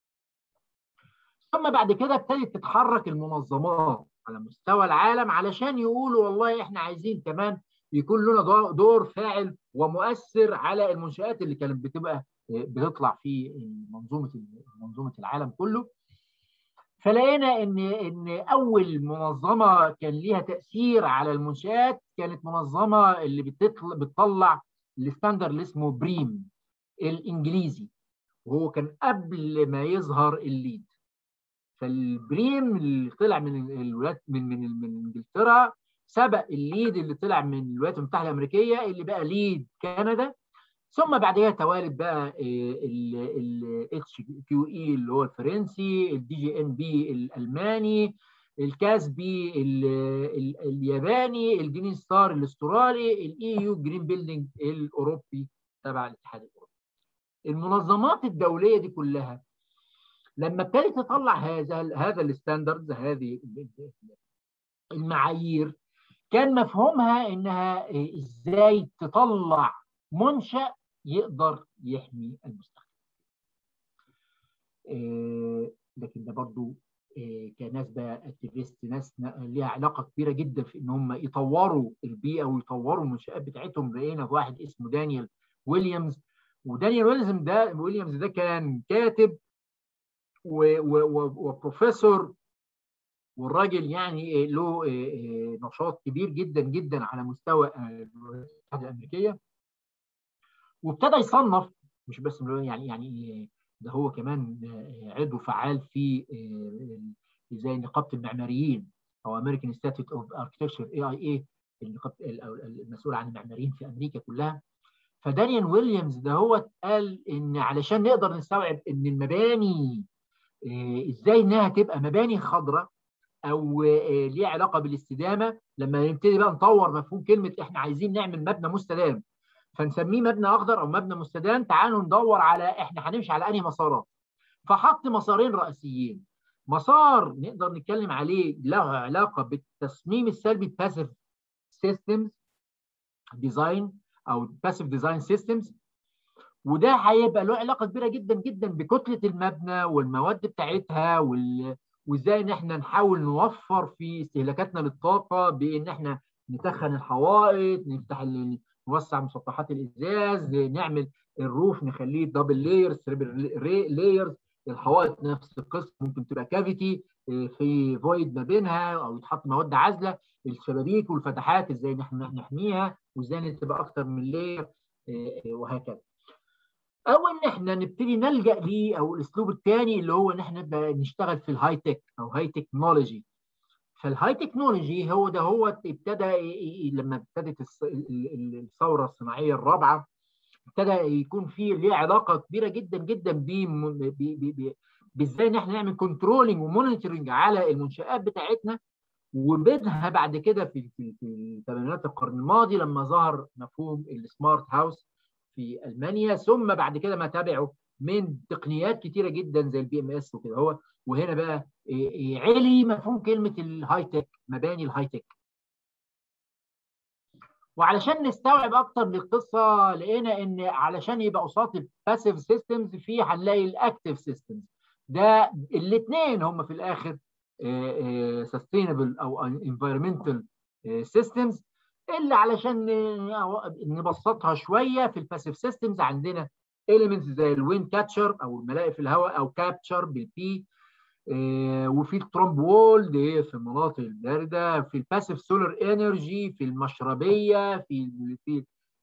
ثم بعد كده ابتدت تتحرك المنظمات على مستوى العالم علشان يقولوا والله احنا عايزين كمان يكون لنا دور فاعل ومؤثر على المنشآت اللي كانت بتبقى بتطلع في منظومه منظومه العالم كله فلقينا ان ان اول منظمه كان ليها تاثير على المنشات كانت منظمه اللي بتطلع الستاندر اللي اسمه بريم الانجليزي وهو كان قبل ما يظهر الليد فالبريم اللي طلع من الولايات من من من انجلترا سبق الليد اللي طلع من الولايات المتحده الامريكيه اللي بقى ليد كندا ثم بعدها توالد بقى الاتش كيو اي اللي هو الفرنسي الدي جي ان بي الالماني الكاسبي الياباني الجرين ستار الاسترالي الاي يو جرين بيلدينج الاوروبي تبع الاتحاد الاوروبي المنظمات الدوليه دي كلها لما ابتدت تطلع هذا هذا الستاندردز هذه المعايير كان مفهومها انها ازاي تطلع منشأ يقدر يحمي المستخدم. إيه لكن ده برضو إيه كناس بقى اكتيفيست ناس ليها علاقه كبيره جدا في ان هم يطوروا البيئه ويطوروا المنشات بتاعتهم لقينا واحد اسمه دانيال ويليامز ودانيال ويليامز ده ويليامز ده كان كاتب وبروفيسور والراجل يعني له نشاط كبير جدا جدا على مستوى الولايات الامريكيه وابتدى يصنف مش بس يعني يعني ده هو كمان عضو فعال في زي نقابه المعماريين او امريكان ستاتيوت اوف اركتكتشر اي اي اي المسؤول عن المعماريين في امريكا كلها فدانيال ويليامز ده هو قال ان علشان نقدر نستوعب ان المباني ازاي انها تبقى مباني خضراء او ليها علاقه بالاستدامه لما نبتدي بقى نطور مفهوم كلمه احنا عايزين نعمل مبنى مستدام فنسميه مبنى اخضر او مبنى مستدام تعالوا ندور على احنا هنمشي على انهي مسارات فحط مسارين رئيسيين مسار نقدر نتكلم عليه له علاقه بالتصميم السلبي باسيف سيستمز ديزاين او باسيف ديزاين سيستمز وده هيبقى له علاقه كبيره جدا جدا بكتله المبنى والمواد بتاعتها وال... وازاي ان احنا نحاول نوفر في استهلاكاتنا للطاقه بان احنا نتخن الحوائط نفتح نوسع مسطحات الازاز نعمل الروف نخليه دبل لايرز تريبل لايرز الحوائط نفس القصه ممكن تبقى كافيتي في فويد ما بينها او يتحط مواد عازله الشبابيك والفتحات ازاي نحميها وازاي تبقى اكتر من لاير وهكذا او ان احنا نبتدي نلجا ليه او الاسلوب الثاني اللي هو ان احنا نبقى نشتغل في الهاي تك او هاي تكنولوجي فالهاي تكنولوجي هو ده هو ابتدى لما ابتدت الثوره الصناعيه الرابعه ابتدى يكون في ليه علاقه كبيره جدا جدا بازاي ان احنا نعمل كنترولنج ومونيتورنج على المنشات بتاعتنا وبدها بعد كده في في في ثمانينات القرن الماضي لما ظهر مفهوم السمارت هاوس في المانيا ثم بعد كده ما تبعه من تقنيات كتيره جدا زي البي ام اس وكده هو وهنا بقى علي مفهوم كلمه الهاي تك مباني الهاي تك وعلشان نستوعب اكتر للقصه لقينا ان علشان يبقى قصاد الباسيف سيستمز في هنلاقي الاكتيف سيستمز ده الاثنين هم في الاخر سستينبل او انفيرمنتال سيستمز اللي علشان نبسطها شويه في الباسيف سيستمز عندنا اليمنتس زي الويند كاتشر او الملاء في الهواء او كابتشر بالبي وفي الترومب وول دي في المناطق البارده في الباسيف سولار انرجي في المشربيه في في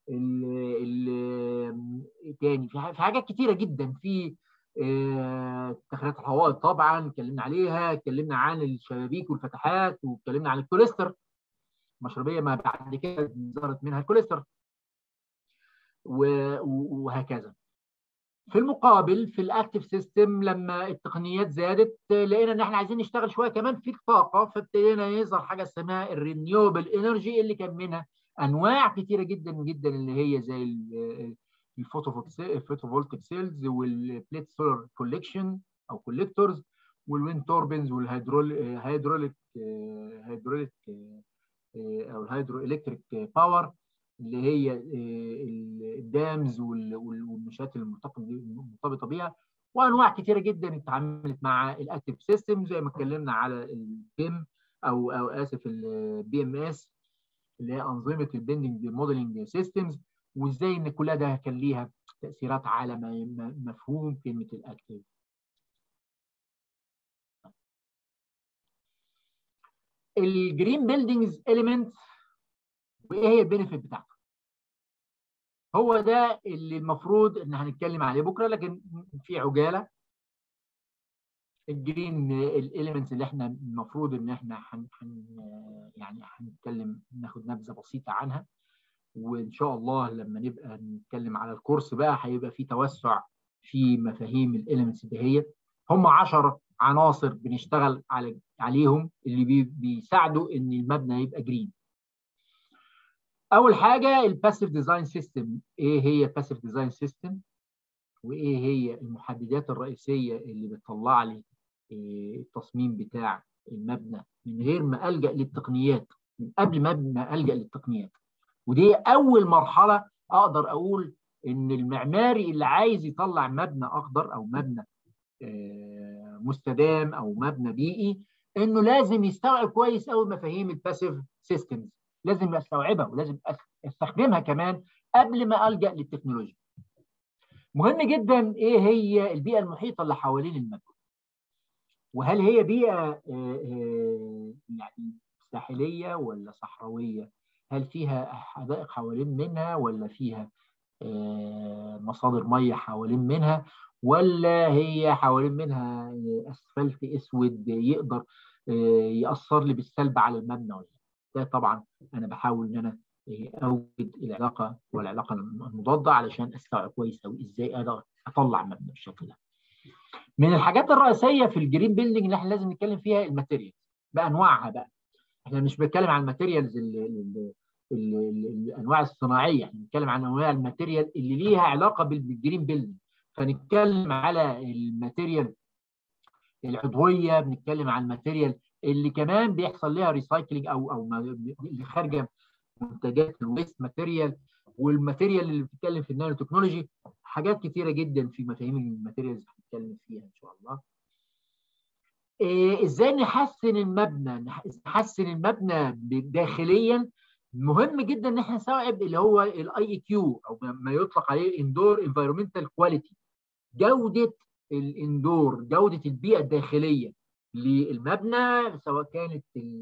ال تاني في حاجات كتيره جدا في تخليات الحوائط طبعا اتكلمنا عليها اتكلمنا عن الشبابيك والفتحات واتكلمنا عن الكوليستر مشربيه ما بعد كده ظهرت منها الكوليستر وهكذا في المقابل في الاكتف سيستم لما التقنيات زادت لقينا ان احنا عايزين نشتغل شويه كمان في الطاقه فابتدينا يظهر حاجه اسمها الرينيوبل انرجي اللي كان منها انواع كثيره جدا جدا اللي هي زي الفوتوفولتيك سيلز والبليت سولار كوليكشن او كوليكتورز والويند توربينز والهيدروليك هيدروليك او الهيدرو الكتريك باور اللي هي الدامز والمنشات المرتبطه بيها وانواع كثيره جدا اتعاملت مع الاكتف سيستم زي ما اتكلمنا على البيم او او اسف البي ام اس اللي هي انظمه البندنج موديلنج سيستمز وازاي ان كلها ده كان ليها تاثيرات على مفهوم كلمه الاكتف الجرين بيلدينجز اليمنت وايه هي البينفيت بتاعته هو ده اللي المفروض ان هنتكلم عليه بكره لكن في عجاله الجرين الاليمنتس اللي احنا المفروض ان احنا حن يعني هنتكلم ناخد نبذه بسيطه عنها وان شاء الله لما نبقى نتكلم على الكورس بقى هيبقى في توسع في مفاهيم الاليمنتس دهيت هم 10 عناصر بنشتغل على عليهم اللي بي بيساعدوا ان المبنى يبقى جرين اول حاجه الباسيف ديزاين سيستم ايه هي الباسيف ديزاين سيستم وايه هي المحددات الرئيسيه اللي بتطلع لي التصميم بتاع المبنى من غير ما الجا للتقنيات من قبل ما الجا للتقنيات ودي اول مرحله اقدر اقول ان المعماري اللي عايز يطلع مبنى اخضر او مبنى مستدام او مبنى بيئي انه لازم يستوعب كويس قوي مفاهيم الباسيف سيستمز لازم استوعبها ولازم استخدمها كمان قبل ما الجا للتكنولوجيا مهم جدا ايه هي البيئه المحيطه اللي حوالين المبنى وهل هي بيئه يعني ساحليه ولا صحراويه هل فيها حدائق حوالين منها ولا فيها مصادر ميه حوالين منها ولا هي حوالين منها اسفلت اسود يقدر ياثر لي بالسلب على المبنى ولا ده طبعا انا بحاول ان انا اوجد العلاقه والعلاقه المضاده علشان استوعب كويس قوي ازاي اقدر اطلع مبنى بالشكل ده. من الحاجات الرئيسيه في الجرين بيلدينج اللي احنا لازم نتكلم فيها الماتيريال بانواعها بقى. احنا مش بنتكلم عن الماتيريالز الانواع الصناعيه احنا بنتكلم عن انواع الماتيريال اللي ليها علاقه بالجرين بيلدينج فنتكلم على الماتيريال العضويه بنتكلم عن الماتيريال اللي كمان بيحصل لها ريسايكلينج او او اللي خارجه منتجات الويست ماتيريال والماتيريال اللي بتتكلم في النانو تكنولوجي حاجات كتيره جدا في مفاهيم الماتيريالز هنتكلم فيها ان شاء الله إيه ازاي نحسن المبنى نحسن المبنى داخليا مهم جدا ان احنا نستوعب اللي هو الاي اي كيو او ما يطلق عليه اندور انفايرمنتال كواليتي جوده الاندور جوده البيئه الداخليه للمبنى سواء كانت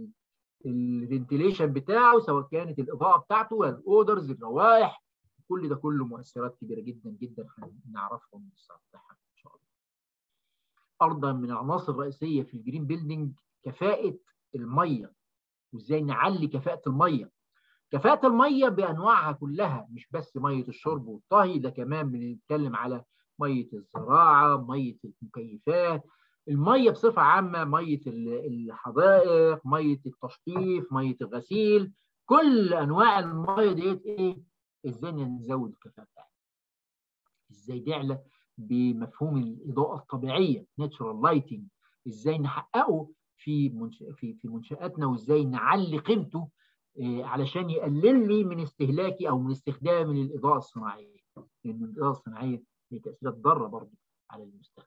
الفنتيليشن بتاعه سواء كانت الاضاءه بتاعته الاودرز الروائح كل ده كله مؤثرات كبيره جدا جدا هنعرفهم من بتاعها ان شاء الله. ايضا من العناصر الرئيسيه في الجرين بيلدينج كفاءه الميه وازاي نعلي كفاءه الميه. كفاءه الميه بانواعها كلها مش بس ميه الشرب والطهي ده كمان بنتكلم على ميه الزراعه، ميه المكيفات، الميه بصفه عامه ميه الحدائق ميه التشطيف ميه الغسيل كل انواع الميه ديت ايه ازاي نزود الكفاءه بتاعتها ازاي نعلى بمفهوم الاضاءه الطبيعيه ناتشورال لايتنج ازاي نحققه في منش... في في منشاتنا وازاي نعلي قيمته علشان يقلل لي من استهلاكي او من استخدامي للاضاءه الصناعيه لان الاضاءه الصناعيه هي تاثيرات ضاره برضه على المستخدم.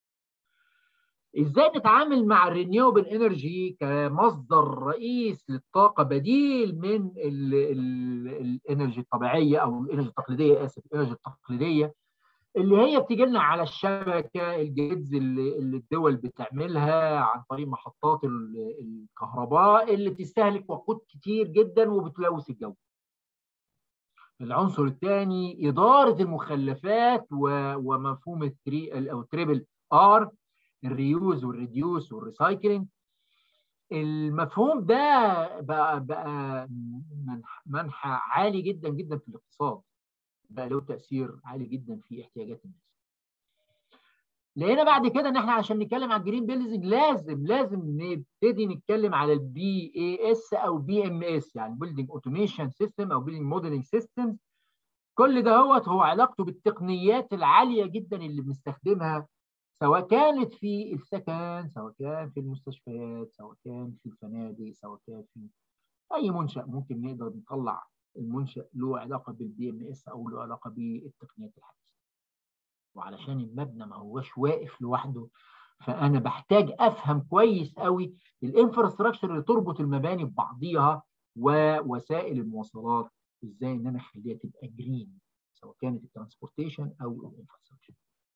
ازاي نتعامل مع الرينيوبل انرجي كمصدر رئيس للطاقه بديل من الانرجي الطبيعيه او الانرجي التقليديه اسف الانرجي التقليديه اللي هي بتيجي لنا على الشبكه الجيدز اللي, اللي الدول بتعملها عن طريق محطات الكهرباء اللي بتستهلك وقود كتير جدا وبتلوث الجو. العنصر الثاني اداره المخلفات ومفهوم التري او تريبل ار الريوز والريديوس والريسايكلينج المفهوم ده بقى بقى منحى عالي جدا جدا في الاقتصاد بقى له تاثير عالي جدا في احتياجات الناس لقينا بعد كده ان احنا عشان نتكلم عن جرين بيلدينج لازم لازم نبتدي نتكلم على البي اي اس او بي ام اس يعني بيلدينج اوتوميشن سيستم او بيلدينج موديلنج سيستم كل ده هو هو علاقته بالتقنيات العاليه جدا اللي بنستخدمها سواء كانت في السكن سواء كان في المستشفيات سواء كان في الفنادق سواء كان في اي منشا ممكن نقدر نطلع المنشا له علاقه بالبي ام اس او له علاقه بالتقنيات الحديثه وعلشان المبنى ما هوش واقف لوحده فانا بحتاج افهم كويس قوي الانفراستراكشر اللي تربط المباني ببعضيها ووسائل المواصلات ازاي ان انا اخليها تبقى جرين سواء كانت الترانسبورتيشن او الانفراستراكشر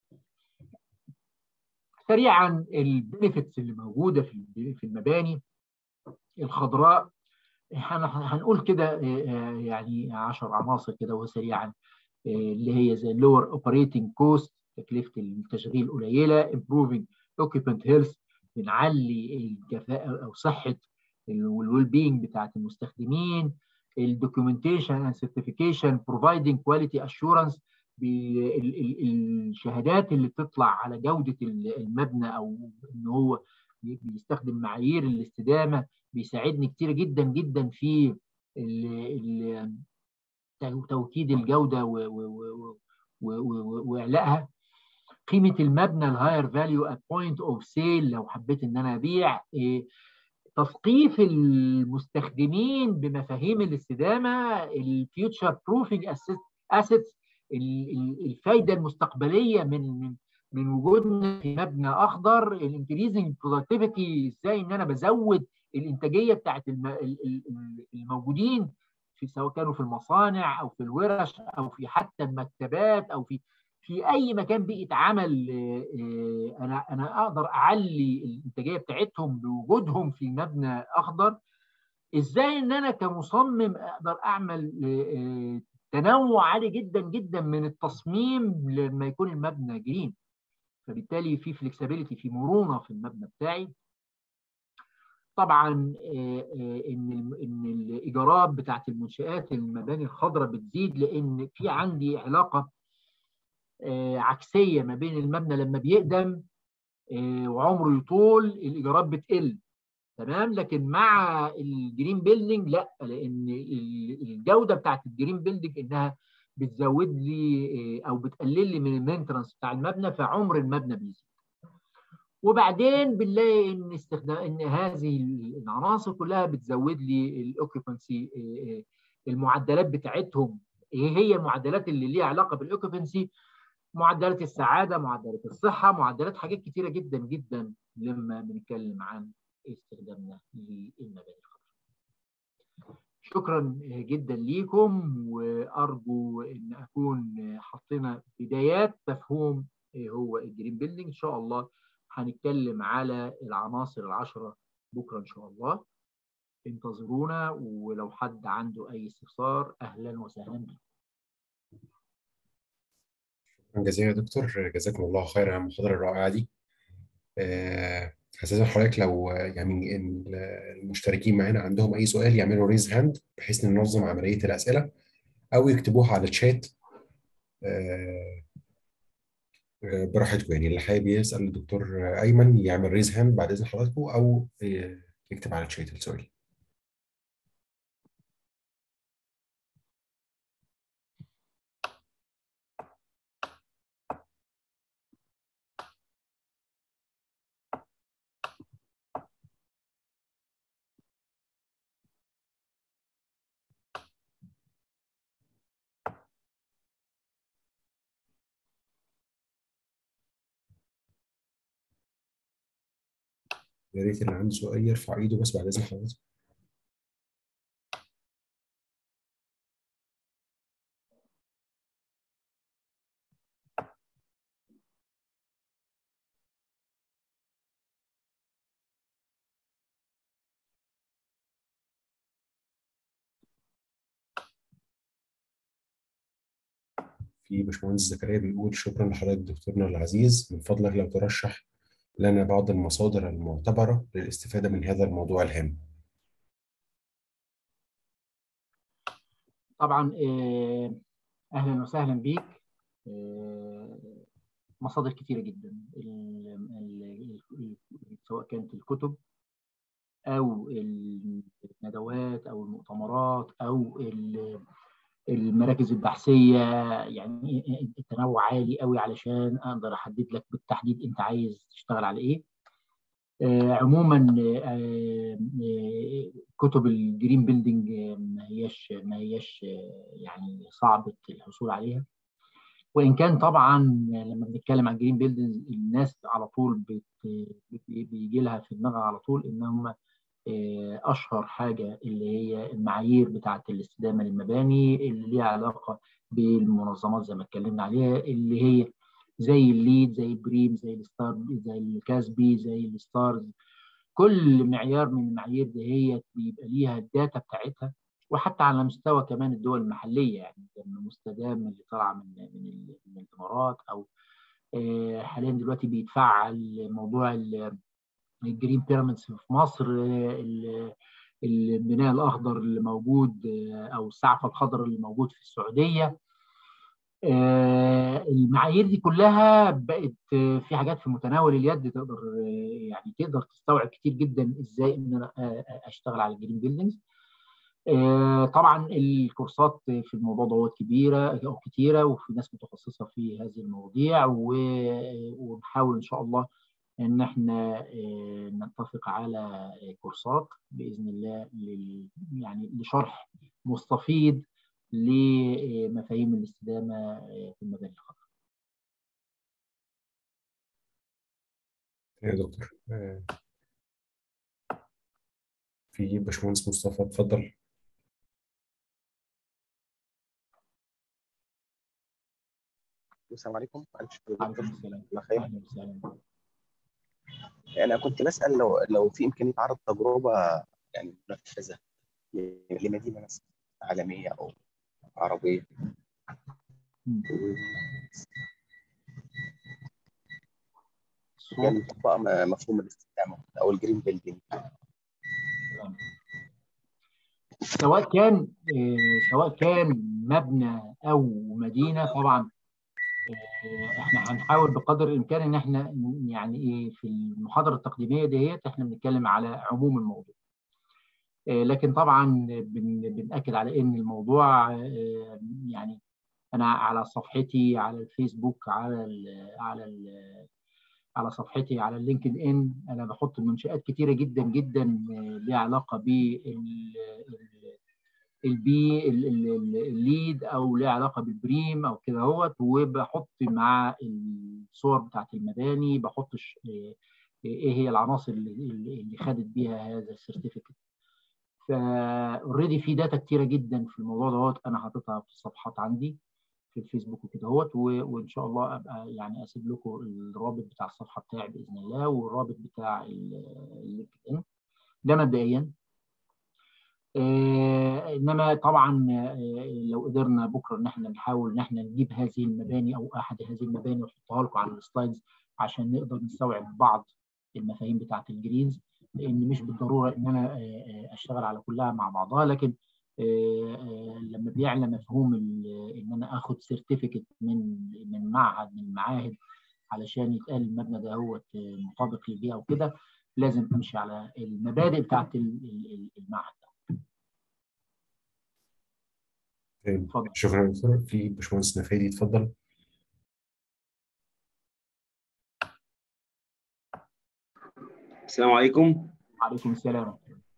سريعا البنفيتس اللي موجوده في في المباني الخضراء هنقول كده يعني 10 عناصر كده وسريعا اللي هي زي اللور اوبريتنج كوست تكلفه التشغيل قليله improving occupant health بنعلي الكفاءه او صحه والويل بينج بتاعت المستخدمين الدوكيومنتيشن اند سيرتيفيكيشن بروفايدنج كواليتي اشورنس الشهادات اللي بتطلع على جوده المبنى او ان هو بيستخدم معايير الاستدامه بيساعدني كتير جدا جدا في توكيد الجوده واعلائها قيمه المبنى الهاير فاليو ات بوينت اوف سيل لو حبيت ان انا ابيع تثقيف المستخدمين بمفاهيم الاستدامه الفيوتشر بروفنج اسيتس الفايده المستقبليه من من من وجودنا في مبنى اخضر الانكريزنج برودكتيفيتي ازاي ان انا بزود الانتاجيه بتاعت الموجودين في سواء كانوا في المصانع او في الورش او في حتى المكتبات او في في اي مكان بيئه عمل انا انا اقدر اعلي الانتاجيه بتاعتهم بوجودهم في مبنى اخضر ازاي ان انا كمصمم اقدر اعمل تنوع عالي جدا جدا من التصميم لما يكون المبنى جرين فبالتالي في فلكسبيليتي في مرونه في المبنى بتاعي طبعا ان ان الايجارات بتاعت المنشات المباني الخضراء بتزيد لان في عندي علاقه عكسيه ما بين المبنى لما بيقدم وعمره يطول الايجارات بتقل تمام لكن مع الجرين بيلدينج لا لان الجوده بتاعت الجرين بيلدينج انها بتزود لي او بتقلل لي من المينترنس بتاع المبنى فعمر المبنى بيزيد وبعدين بنلاقي ان استخدام ان هذه العناصر كلها بتزود لي الاوكيبنسي المعدلات بتاعتهم ايه هي المعدلات اللي ليها علاقه بالاوكيبنسي معدلات السعاده معدلات الصحه معدلات حاجات كتيره جدا جدا لما بنتكلم عن استخدامنا للمباني الخضراء شكرا جدا ليكم وارجو ان اكون حطينا بدايات مفهوم هو الجرين بيلدينج ان شاء الله هنتكلم على العناصر العشرة بكرة إن شاء الله انتظرونا ولو حد عنده أي استفسار أهلا وسهلا بكم شكرا جزيلا يا دكتور جزاكم الله خيرا على المحاضرة الرائعة دي هستاذن حضرتك لو يعني المشتركين معانا عندهم أي سؤال يعملوا ريز هاند بحيث ننظم عملية الأسئلة أو يكتبوها على الشات براحتكم يعني اللي حابب يسال الدكتور ايمن يعمل ريز هاند بعد اذن حضراتكم او يكتب على الشات السؤال يا ريت اللي عنده سؤال يرفع ايده بس بعد اذن حضرتك في باشمهندس زكريا بيقول شكرا لحضرتك دكتورنا العزيز من فضلك لو ترشح لنا بعض المصادر المعتبرة للاستفادة من هذا الموضوع الهام طبعا اهلا وسهلا بيك مصادر كثيره جدا سواء كانت الكتب او الندوات او المؤتمرات او المراكز البحثيه يعني التنوع عالي قوي علشان اقدر احدد لك بالتحديد انت عايز تشتغل على ايه عموما كتب الجرين بيلدينج ما هياش ما هياش يعني صعبه الحصول عليها وان كان طبعا لما بنتكلم عن جرين بيلدينج الناس على طول بيجي لها في دماغها على طول ان هم اشهر حاجه اللي هي المعايير بتاعه الاستدامه للمباني اللي ليها علاقه بالمنظمات زي ما اتكلمنا عليها اللي هي زي الليد زي البريم زي الستار زي الكاسبي زي الستارز كل معيار من المعايير دي هي بيبقى ليها الداتا بتاعتها وحتى على مستوى كمان الدول المحليه يعني المستدام اللي طالعه من من, من الامارات او حاليا دلوقتي بيتفعل موضوع الجرين بيراميدز في مصر البناء الاخضر اللي موجود او السعف الخضر اللي موجود في السعوديه المعايير دي كلها بقت في حاجات في متناول اليد تقدر يعني تقدر تستوعب كتير جدا ازاي ان انا اشتغل على الجرين بيلدينجز طبعا الكورسات في الموضوع دوت كبيره او كتيره وفي ناس متخصصه في هذه المواضيع ونحاول ان شاء الله ان احنا نتفق على كورسات باذن الله يعني لشرح مستفيض لمفاهيم الاستدامه في المباني الخضراء. يا دكتور في باشمهندس مصطفى اتفضل السلام عليكم معلش عليكم السلام الله خير اهلا وسهلا انا كنت بسال لو لو في امكانيه عرض تجربه يعني منفذه لمدينه مثلا عالميه او عربيه يعني مطبقه مفهوم الاستدامه او الجرين بيلدينج سواء كان سواء كان مبنى او مدينه طبعا احنا هنحاول بقدر الامكان ان احنا يعني ايه في المحاضره التقديميه ديت احنا بنتكلم على عموم الموضوع لكن طبعا بنأكد على ان الموضوع يعني انا على صفحتي على الفيسبوك على ال على ال على صفحتي على اللينكد ان انا بحط منشات كتيره جدا جدا ليها علاقه بال البي الليد او ليها علاقه بالبريم او كده اهوت وبحط مع الصور بتاعت المباني بحط ايه هي العناصر اللي, اللي خدت بيها هذا السيرتيفيكت فاوريدي في داتا كتيره جدا في الموضوع دوت انا حاططها في الصفحات عندي في الفيسبوك وكده اهوت وان شاء الله ابقى يعني اسيب لكم الرابط بتاع الصفحه بتاعي باذن الله والرابط بتاع اللينكد ان ده مبدئيا آه انما طبعا آه لو قدرنا بكره ان احنا نحاول ان احنا نجيب هذه المباني او احد هذه المباني ونحطها لكم على السلايدز عشان نقدر نستوعب بعض المفاهيم بتاعه الجرينز لان مش بالضروره ان انا آه اشتغل على كلها مع بعضها لكن لما بيعلى مفهوم ان انا اخد سيرتيفيكت من من معهد من المعاهد علشان يتقال المبنى ده هو مطابق للبيئه وكده لازم امشي على المبادئ بتاعت المعهد اتفضل شكرا دكتور في باشمهندس نفادي اتفضل السلام عليكم وعليكم السلام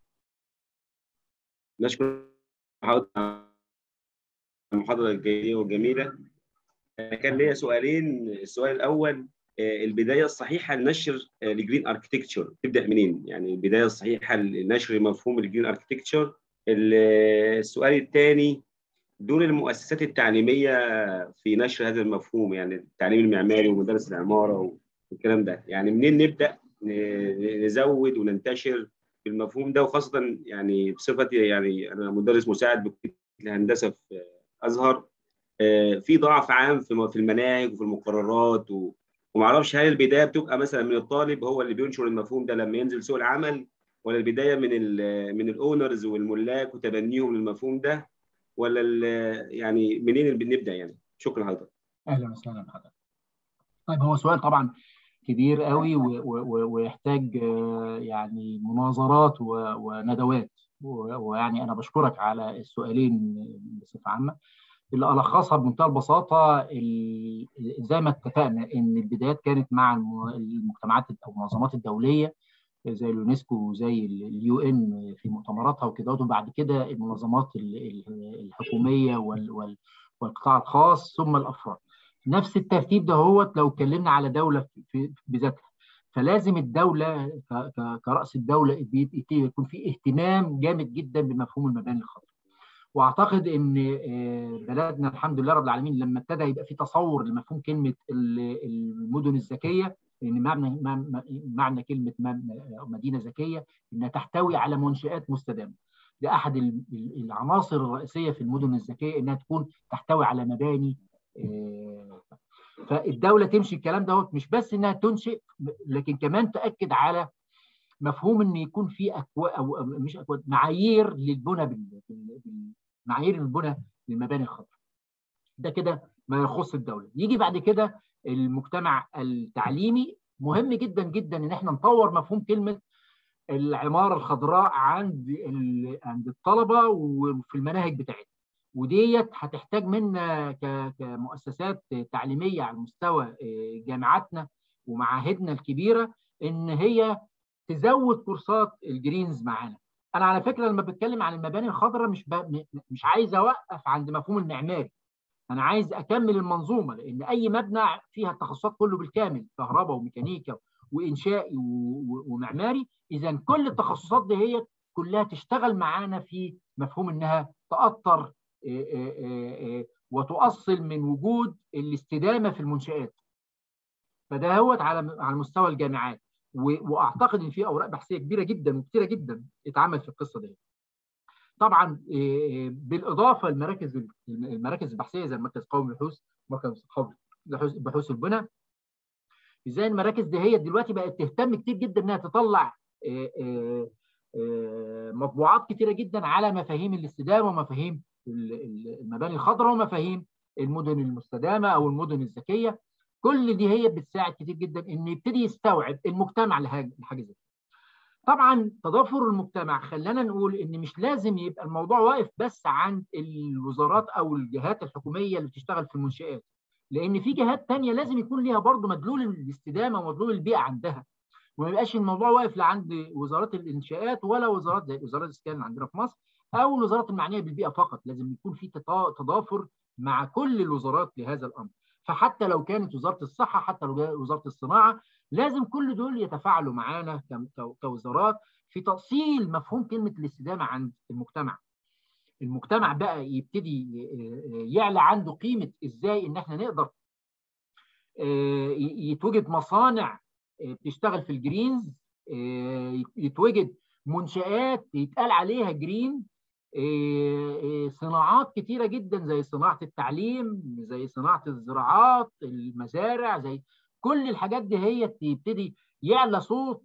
نشكر حضرتك المحاضرة الجيدة والجميلة كان ليا سؤالين السؤال الأول البدايه الصحيحه لنشر الجرين اركتكتشر تبدا منين؟ يعني البدايه الصحيحه لنشر مفهوم الجرين اركتكتشر السؤال الثاني دور المؤسسات التعليميه في نشر هذا المفهوم يعني التعليم المعماري ومدارس العماره والكلام ده يعني منين نبدا نزود وننتشر المفهوم ده وخاصه يعني بصفتي يعني انا مدرس مساعد بكليه الهندسه في ازهر في ضعف عام في المناهج وفي المقررات و... وما اعرفش هل البدايه بتبقى مثلا من الطالب هو اللي بينشر المفهوم ده لما ينزل سوق العمل ولا البدايه من ال من الاونرز والملاك وتبنيهم للمفهوم ده ولا يعني منين بنبدا يعني شكرا حضرتك اهلا وسهلا بحضرتك طيب هو سؤال طبعا كبير قوي ويحتاج يعني مناظرات وندوات ويعني انا بشكرك على السؤالين بصفه عامه اللي الخصها بمنتهى البساطه زي ما اتفقنا ان البدايات كانت مع المجتمعات او المنظمات الدوليه زي اليونسكو وزي اليو ان في مؤتمراتها وكده وبعد كده المنظمات الحكوميه والقطاع الخاص ثم الافراد نفس الترتيب ده هو لو اتكلمنا على دوله في بذاتها فلازم الدوله كراس الدوله يكون في اهتمام جامد جدا بمفهوم المباني الخضراء واعتقد ان بلدنا الحمد لله رب العالمين لما ابتدى يبقى في تصور لمفهوم كلمه المدن الذكيه ان معنى معنى كلمه مدينه ذكيه انها تحتوي على منشات مستدامه ده احد العناصر الرئيسيه في المدن الذكيه انها تكون تحتوي على مباني فالدوله تمشي الكلام ده مش بس انها تنشئ لكن كمان تاكد على مفهوم ان يكون في اكواد او مش اكواد معايير للبنى معايير البنى للمباني الخضراء ده كده ما يخص الدوله يجي بعد كده المجتمع التعليمي مهم جدا جدا ان احنا نطور مفهوم كلمه العماره الخضراء عند عند الطلبه وفي المناهج بتاعتنا وديت هتحتاج منا كمؤسسات تعليميه على مستوى جامعاتنا ومعاهدنا الكبيره ان هي تزود كورسات الجرينز معانا انا على فكره لما بتكلم عن المباني الخضراء مش ب... مش عايز اوقف عند مفهوم المعماري انا عايز اكمل المنظومه لان اي مبنى فيها التخصصات كله بالكامل كهرباء وميكانيكا وانشائي ومعماري اذا كل التخصصات دي هي كلها تشتغل معانا في مفهوم انها تاثر وتؤصل من وجود الاستدامه في المنشات فده هو على على مستوى الجامعات واعتقد ان في اوراق بحثيه كبيره جدا وكثيره جدا اتعمل في القصه دي طبعا بالاضافه لمراكز المراكز البحثيه زي المركز القومي للبحوث مركز قومي بحوث البنى ازاي المراكز دي هي دلوقتي بقت تهتم كتير جدا انها تطلع مطبوعات كتيره جدا على مفاهيم الاستدامه ومفاهيم المباني الخضراء ومفاهيم المدن المستدامه او المدن الذكيه كل دي هي بتساعد كتير جدا ان يبتدي يستوعب المجتمع لحاجه زي طبعا تضافر المجتمع خلانا نقول ان مش لازم يبقى الموضوع واقف بس عند الوزارات او الجهات الحكوميه اللي بتشتغل في المنشآت لان في جهات تانية لازم يكون ليها برضه مدلول الاستدامه ومدلول البيئه عندها وما يبقاش الموضوع واقف لا عند وزارات الانشاءات ولا وزارات زي وزاره الاسكان اللي عندنا في مصر او الوزارات المعنيه بالبيئه فقط لازم يكون في تضافر مع كل الوزارات لهذا الامر فحتى لو كانت وزاره الصحه حتى لو وزاره الصناعه لازم كل دول يتفاعلوا معانا كوزارات في تاصيل مفهوم كلمه الاستدامه عند المجتمع المجتمع بقى يبتدي يعلى عنده قيمه ازاي ان احنا نقدر يتوجد مصانع بتشتغل في الجرينز يتوجد منشآت يتقال عليها جرين صناعات كتيرة جدا زي صناعة التعليم زي صناعة الزراعات المزارع زي كل الحاجات دي هي تبتدي يعلى صوت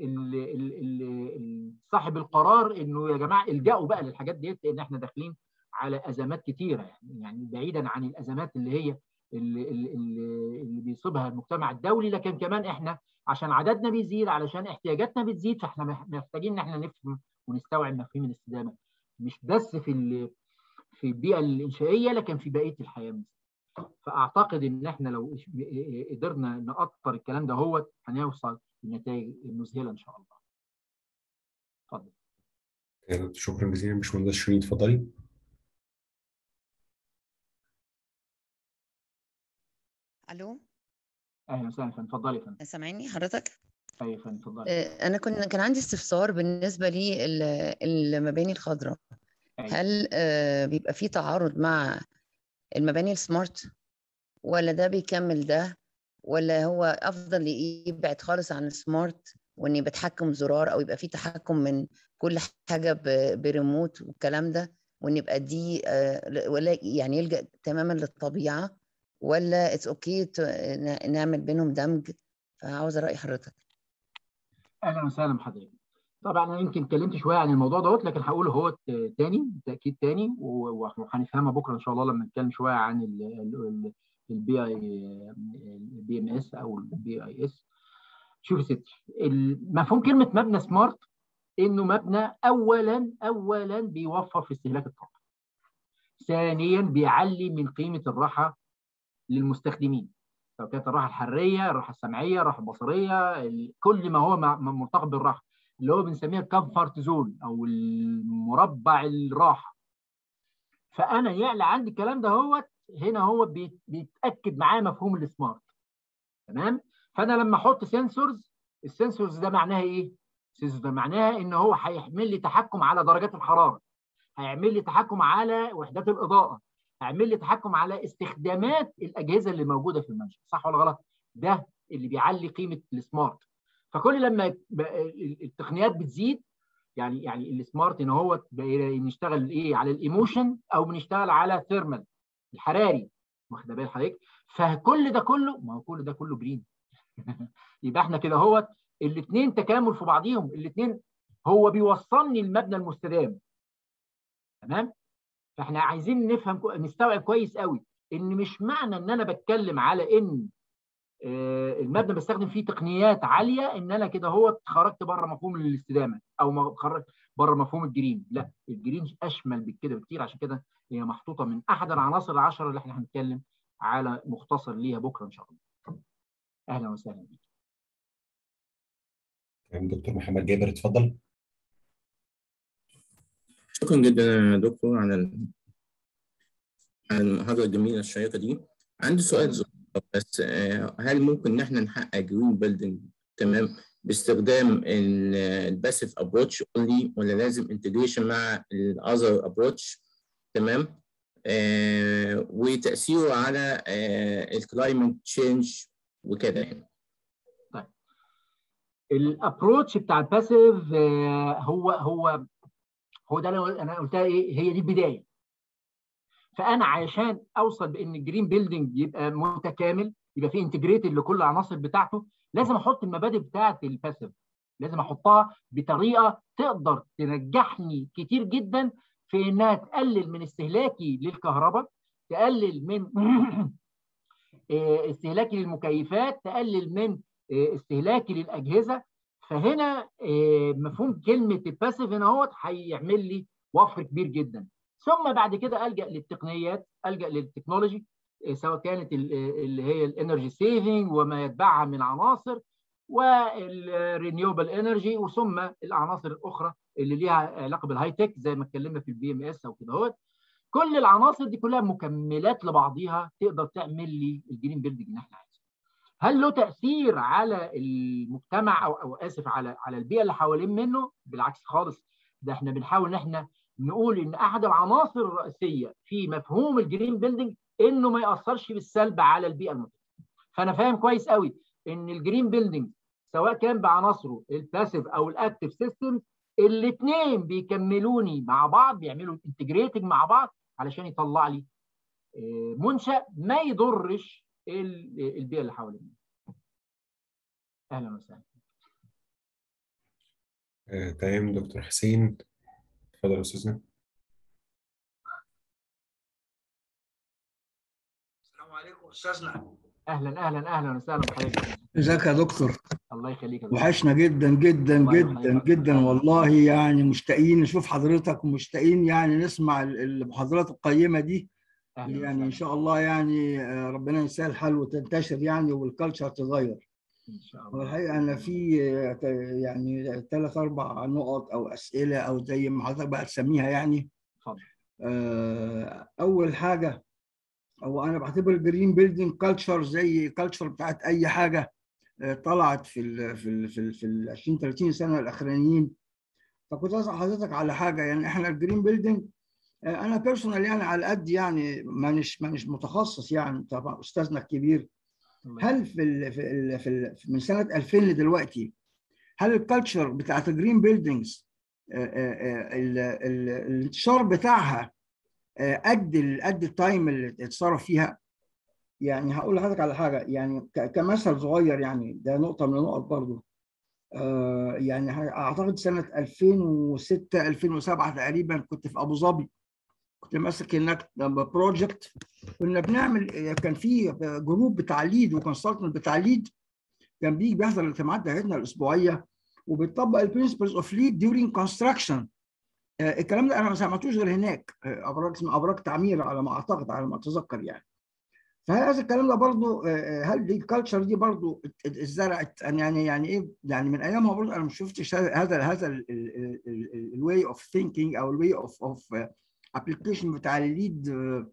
صاحب القرار انه يا جماعه الجأوا بقى للحاجات ديت لان احنا داخلين على ازمات كتيره يعني يعني بعيدا عن الازمات اللي هي اللي, اللي, اللي بيصيبها المجتمع الدولي لكن كمان احنا عشان عددنا بيزيد علشان احتياجاتنا بتزيد فاحنا محتاجين ان احنا نفهم ونستوعب مفاهيم الاستدامه مش بس في في البيئه الانشائيه لكن في بقيه الحياه مثلا فاعتقد ان احنا لو قدرنا نأطر الكلام ده هو هنوصل لنتائج مذهله ان شاء الله. اتفضل. شكرا جزيلا باشمهندس شيرين اتفضلي. الو اهلا وسهلا فندم اتفضلي يا فندم سامعني حضرتك؟ ايوه يا فندم اتفضلي آه، أنا كنت كان عندي استفسار بالنسبة للمباني الخضراء أيوة. هل آه، بيبقى في تعارض مع المباني السمارت ولا ده بيكمل ده ولا هو أفضل يبعد خالص عن السمارت وإن يبقى تحكم زرار أو يبقى في تحكم من كل حاجة ب- بريموت والكلام ده وإن يبقى دي آه، ولا يعني يلجأ تماما للطبيعة ولا اتس اوكي نعمل بينهم دمج فعاوزة رأي حضرتك اهلا وسهلا بحضرتك طبعا انا يمكن اتكلمت شويه عن الموضوع دوت لكن هقوله هو تاني تاكيد تاني و- وهنفهمها بكره ان شاء الله لما نتكلم شويه عن البي اي البي ام اس او البي اي اس شوف يا ستي مفهوم كلمه مبنى سمارت انه مبنى اولا اولا بيوفر في استهلاك الطاقه ثانيا بيعلي من قيمه الراحه للمستخدمين سواء كانت الراحه الحريه الراحه السمعيه الراحه البصريه ال- كل ما هو مع- مرتبط بالراحه اللي هو بنسميها الكمفورت زون او المربع الراحه فانا يعلى عندي الكلام ده هو هنا هو بيت- بيتاكد معاه مفهوم السمارت تمام فانا لما احط سنسورز السنسورز ده معناها ايه السنسورز ده معناها ان هو هيعمل لي تحكم على درجات الحراره هيعمل لي تحكم على وحدات الاضاءه هيعمل لي تحكم على استخدامات الاجهزه اللي موجوده في المنشأ صح ولا غلط ده اللي بيعلي قيمه السمارت فكل لما يبقى التقنيات بتزيد يعني يعني السمارت ان هو بقى نشتغل ايه على الايموشن او بنشتغل على ثيرمال الحراري واخد بال حضرتك فكل ده كله ما هو كل ده كله جرين يبقى احنا كده هو الاثنين تكامل في بعضيهم الاثنين هو بيوصلني المبنى المستدام تمام فاحنا عايزين نفهم كو- نستوعب كويس قوي ان مش معنى ان انا بتكلم على ان آه، المبنى بستخدم فيه تقنيات عاليه ان انا كده هو خرجت بره مفهوم الاستدامه او ما- خرجت بره مفهوم الجرين لا الجرين اشمل بكده بكتير عشان كده هي محطوطه من احد العناصر العشره اللي احنا هنتكلم على مختصر ليها بكره ان شاء الله اهلا وسهلا بك تمام دكتور محمد جابر اتفضل شكرا جدا يا دكتور على ال- على المحاضرة الجميلة الشيقة دي عندي سؤال صغير بس آه، هل ممكن إن إحنا نحقق جرين بيلدينج تمام باستخدام الباسيف ابروتش اونلي ولا لازم انتجريشن مع الاذر ابروتش تمام آه وتأثيره على الكلايمت تشينج وكده يعني الابروتش بتاع الباسيف آه، هو هو هو ده اللي انا قلتها ايه هي دي البدايه فانا عشان اوصل بان الجرين بيلدينج يبقى متكامل يبقى فيه انتجريتد لكل العناصر بتاعته لازم احط المبادئ بتاعه الباسيف لازم احطها بطريقه تقدر تنجحني كتير جدا في انها تقلل من استهلاكي للكهرباء تقلل من استهلاكي للمكيفات تقلل من استهلاكي للاجهزه فهنا مفهوم كلمه الباسيف هنا هو هيعمل لي وفر كبير جدا ثم بعد كده الجا للتقنيات الجا للتكنولوجي سواء كانت اللي هي الانرجي سيفنج وما يتبعها من عناصر والرينيوبل انرجي وثم العناصر الاخرى اللي ليها علاقه بالهاي تك زي ما اتكلمنا في البي ام اس او كده اهوت كل العناصر دي كلها مكملات لبعضيها تقدر تعمل لي الجرين بيلدنج اللي احنا عايزينه. هل له تاثير على المجتمع او او اسف على على البيئه اللي حوالين منه؟ بالعكس خالص ده احنا بنحاول ان احنا نقول ان احد العناصر الرئيسيه في مفهوم الجرين بيلدنج انه ما ياثرش بالسلب على البيئه المحيطه. فانا فاهم كويس قوي ان الجرين بيلدنج سواء كان بعناصره الباسيف او الاكتف سيستم الاثنين بيكملوني مع بعض بيعملوا انتجريتنج مع بعض علشان يطلع لي منشا ما يضرش البيئه اللي حوالينا. اهلا وسهلا. آه، تمام دكتور حسين اتفضل يا استاذنا. السلام عليكم استاذنا. اهلا اهلا اهلا وسهلا بحضرتك. ازيك يا دكتور؟ الله يخليك يا دكتور. وحشنا جدا جدا الله جدا يخليك. جدا والله يعني مشتاقين نشوف حضرتك ومشتاقين يعني نسمع ال- المحاضرات القيمة دي أهلاً يعني ان وسهلاً. شاء الله يعني آه، ربنا يسهل الحال وتنتشر يعني والكالتشر تتغير ان شاء الله. والحقيقة أنا في آه، ت- يعني ثلاث أربع نقط أو أسئلة أو زي ما حضرتك بقى تسميها يعني اتفضل. آه، أول حاجة هو انا بعتبر الجرين بيلدينج كلتشر زي كلتشر بتاعت اي حاجه آه، طلعت في ال في ال في ال في ال 20 30 سنه الاخرانيين فكنت اسال حضرتك على حاجه يعني احنا الجرين بيلدينج انا بيرسونال يعني على قد يعني مانيش مانيش متخصص يعني طبعا استاذنا الكبير هل في ال في, ال في ال من سنه 2000 لدلوقتي هل الكالتشر بتاعت الجرين بيلدينجز الانتشار بتاعها آه، قد ال- قد التايم اللي اتصرف فيها يعني هقول لحضرتك على حاجه يعني ك- كمثل صغير يعني ده نقطه من النقط برضو آه، يعني ه- اعتقد سنه 2006 2007 تقريبا كنت في ابو ظبي كنت ماسك هناك بروجكت كنا بنعمل كان في جروب بتاع ليد وكونسلتنت بتاع ليد كان بيجي بيحضر الاجتماعات بتاعتنا الاسبوعيه وبيطبق البرنسبلز اوف ليد ديورينج كونستراكشن الكلام ده انا ما سمعتوش غير هناك آه، ابراج اسمها ابراج تعمير على ما اعتقد على ما اتذكر يعني فهذا الكلام ده برضو آه، هل دي الكالتشر دي برضو ات- ات- اتزرعت يعني يعني ايه يعني من ايامها برضو انا ما شفتش هذا هذا الواي اوف ثينكينج او الواي اوف اوف ابلكيشن بتاع الليد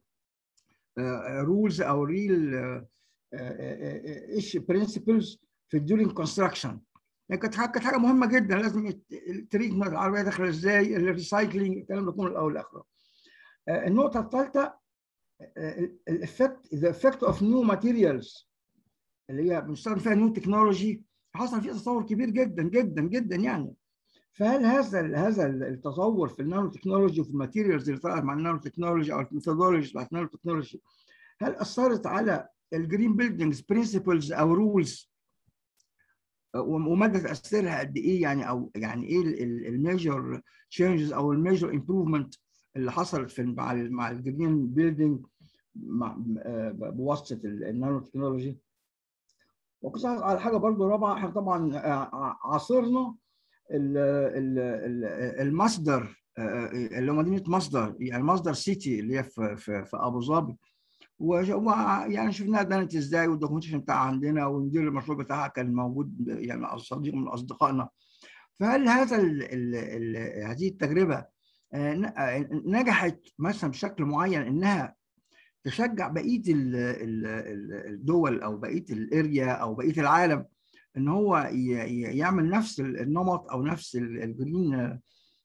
رولز او ريل ايش برنسبلز في الدورينج كونستراكشن يعني كانت حاجه كانت حاجه مهمه جدا لازم يت- التريتمنت العربيه داخله ازاي الريسايكلينج الكلام ده كله الاول والاخر آه، النقطه الثالثه الافكت ذا افكت اوف نيو ماتيريالز اللي هي بنستخدم فيها نيو تكنولوجي حصل فيه تطور كبير جدا جدا جدا يعني فهل هذا هذا التطور في النانو تكنولوجي وفي الماتيريالز اللي طلعت مع النانو تكنولوجي او الميثودولوجي بتاعت النانو تكنولوجي هل اثرت على الجرين بيلدينجز برنسبلز او رولز ومدى تاثيرها قد ايه يعني او يعني ايه الميجر تشينجز او الميجر امبروفمنت اللي حصلت في مع ال مع الجرين بيلدينج مع آه، بواسطه النانو تكنولوجي وكنت على حاجه برضو رابعه احنا طبعا آه، عاصرنا ال- ال- ال- المصدر آه، اللي هو مدينه مصدر يعني مصدر سيتي اللي هي في في, في ابو ظبي وج- ويعني شفناها بنت ازاي والدوكيومنتيشن بتاعها عندنا ومدير المشروع بتاعها كان موجود يعني صديق من اصدقائنا فهل هذا ال ال ال هذه التجربه آه، ن- آه، نجحت مثلا بشكل معين انها تشجع بقيه ال- ال- ال- الدول او بقيه الاريا او بقيه العالم ان هو ي- ي- يعمل نفس النمط او نفس ال- الجرين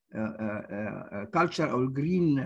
كلتشر او الجرين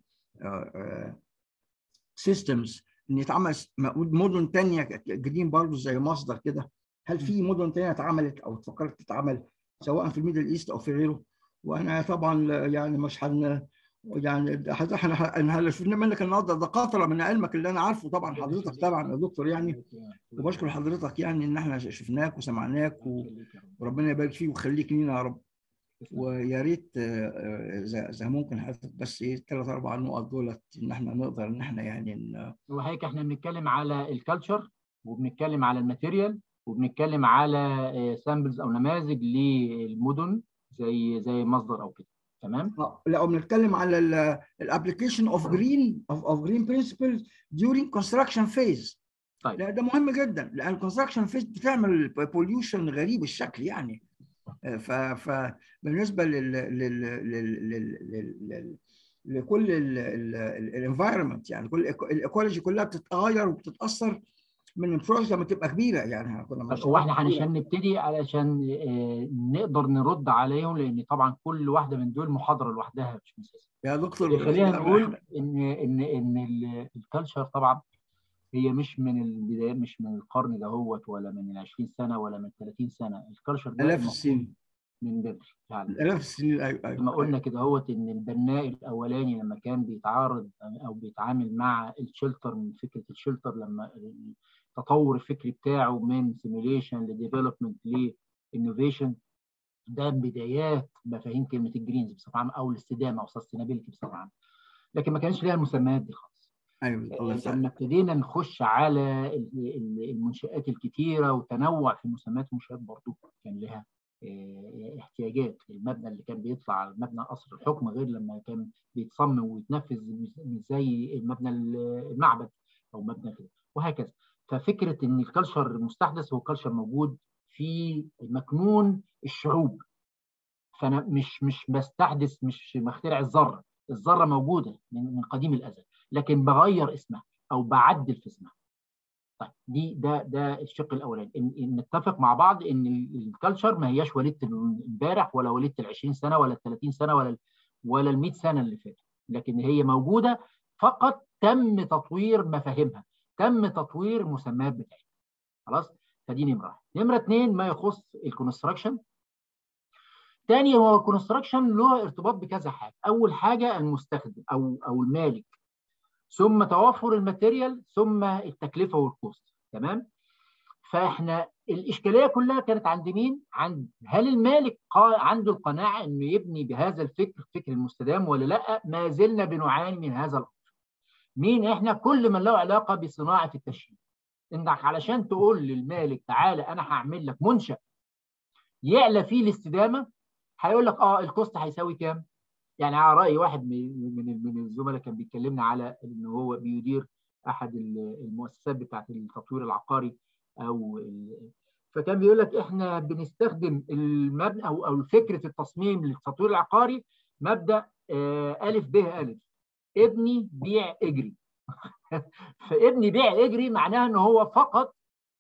سيستمز ان يتعمل س- مدن تانية جرين برضه زي مصدر كده هل في مدن تانية اتعملت او فكرت تتعمل سواء في الميدل ايست او في غيره وانا طبعا يعني مش هن يعني حضرتك احنا احنا اللي شفنا منك النهارده ده قطره من علمك اللي انا عارفه طبعا حضرتك طبعا يا دكتور يعني وبشكر حضرتك يعني ان احنا شفناك وسمعناك و- وربنا يبارك فيك ويخليك لينا يا رب ويا ريت آه، آه، اذا إذا ممكن حضرتك بس ايه ثلاث اربع نقط دولت ان احنا نقدر ان احنا يعني ن- وهيك احنا بنتكلم على الكالتشر وبنتكلم على الماتيريال وبنتكلم على سامبلز او نماذج للمدن زي زي مصدر او كده تمام آه، لا بنتكلم على الابلكيشن اوف جرين اوف جرين برنسبلز during construction phase طيب. لا ده مهم جدا لان الكونستراكشن فيز بتعمل بوليوشن غريب الشكل يعني آه، ف فبالنسبه لل لل لل لل- لل- لل- لكل الانفايرمنت يعني كل الايكولوجي كلها بتتغير وبتتاثر من البروجكت لما تبقى كبيره يعني كنا طب مش هو احنا علشان نبتدي علشان آه، نقدر نرد عليهم لان طبعا كل واحده من دول محاضره لوحدها مش مسلسل يا دكتور خلينا إحنا- نقول ان ان ان ال- الكالتشر طبعا هي مش من البدايه مش من القرن دهوت ولا من ال 20 سنه ولا من 30 سنه الكالتشر ده الاف المفروض السنين من بدري فعلا الاف السنين ايوه ايوه لما قلنا كده هوت ان البناء الاولاني لما كان بيتعارض او بيتعامل مع الشلتر من فكره الشلتر لما التطور الفكري بتاعه من سيميوليشن لديفلوبمنت لانوفيشن ده بدايات مفاهيم كلمه الجرينز بصفه عامه او الاستدامه او سستينابيلتي بصفه عامه لكن ما كانش ليها المسميات دي خالص ايوه الله لما يسعدك ابتدينا نخش على ال- ال- المنشآت الكتيرة وتنوع في المسميات المنشآت برضو كان لها آه، احتياجات المبنى اللي كان بيطلع على مبنى قصر الحكم غير لما كان بيتصمم ويتنفذ مش مش زي المبنى المعبد او مبنى كده وهكذا ففكره ان الكالتشر مستحدث هو كالتشر موجود في مكنون الشعوب فانا مش مش بستحدث مش بخترع الذره الذره موجوده من من قديم الازل لكن بغير اسمها او بعدل في اسمها طيب دي ده ده الشق الاولاني إن, إن نتفق مع بعض ان الكالتشر ما هياش وليده امبارح ولا وليده ال 20 سنه ولا ال 30 سنه ولا ال ولا ال 100 سنه اللي فاتت لكن هي موجوده فقط تم تطوير مفاهيمها تم تطوير المسميات بتاعتها خلاص فدي نمره واحد نمره اثنين ما يخص الكونستراكشن تاني هو الكونستراكشن له ارتباط بكذا حاجه اول حاجه المستخدم او او المالك ثم توافر الماتيريال ثم التكلفه والكوست تمام فاحنا الاشكاليه كلها كانت عند مين عند هل المالك عنده القناعه انه يبني بهذا الفكر فكر المستدام ولا لا ما زلنا بنعاني من هذا الامر مين احنا كل من له علاقه بصناعه التشييد انك علشان تقول للمالك تعالى انا هعمل لك منشا يعلى فيه الاستدامه هيقول لك اه الكوست هيساوي كام يعني على راي واحد من من الزملاء كان بيكلمنا على ان هو بيدير احد المؤسسات بتاعه التطوير العقاري او فكان بيقول لك احنا بنستخدم المبنى او او فكره التصميم للتطوير العقاري مبدا الف ب الف ابني بيع اجري فابني بيع اجري معناها ان هو فقط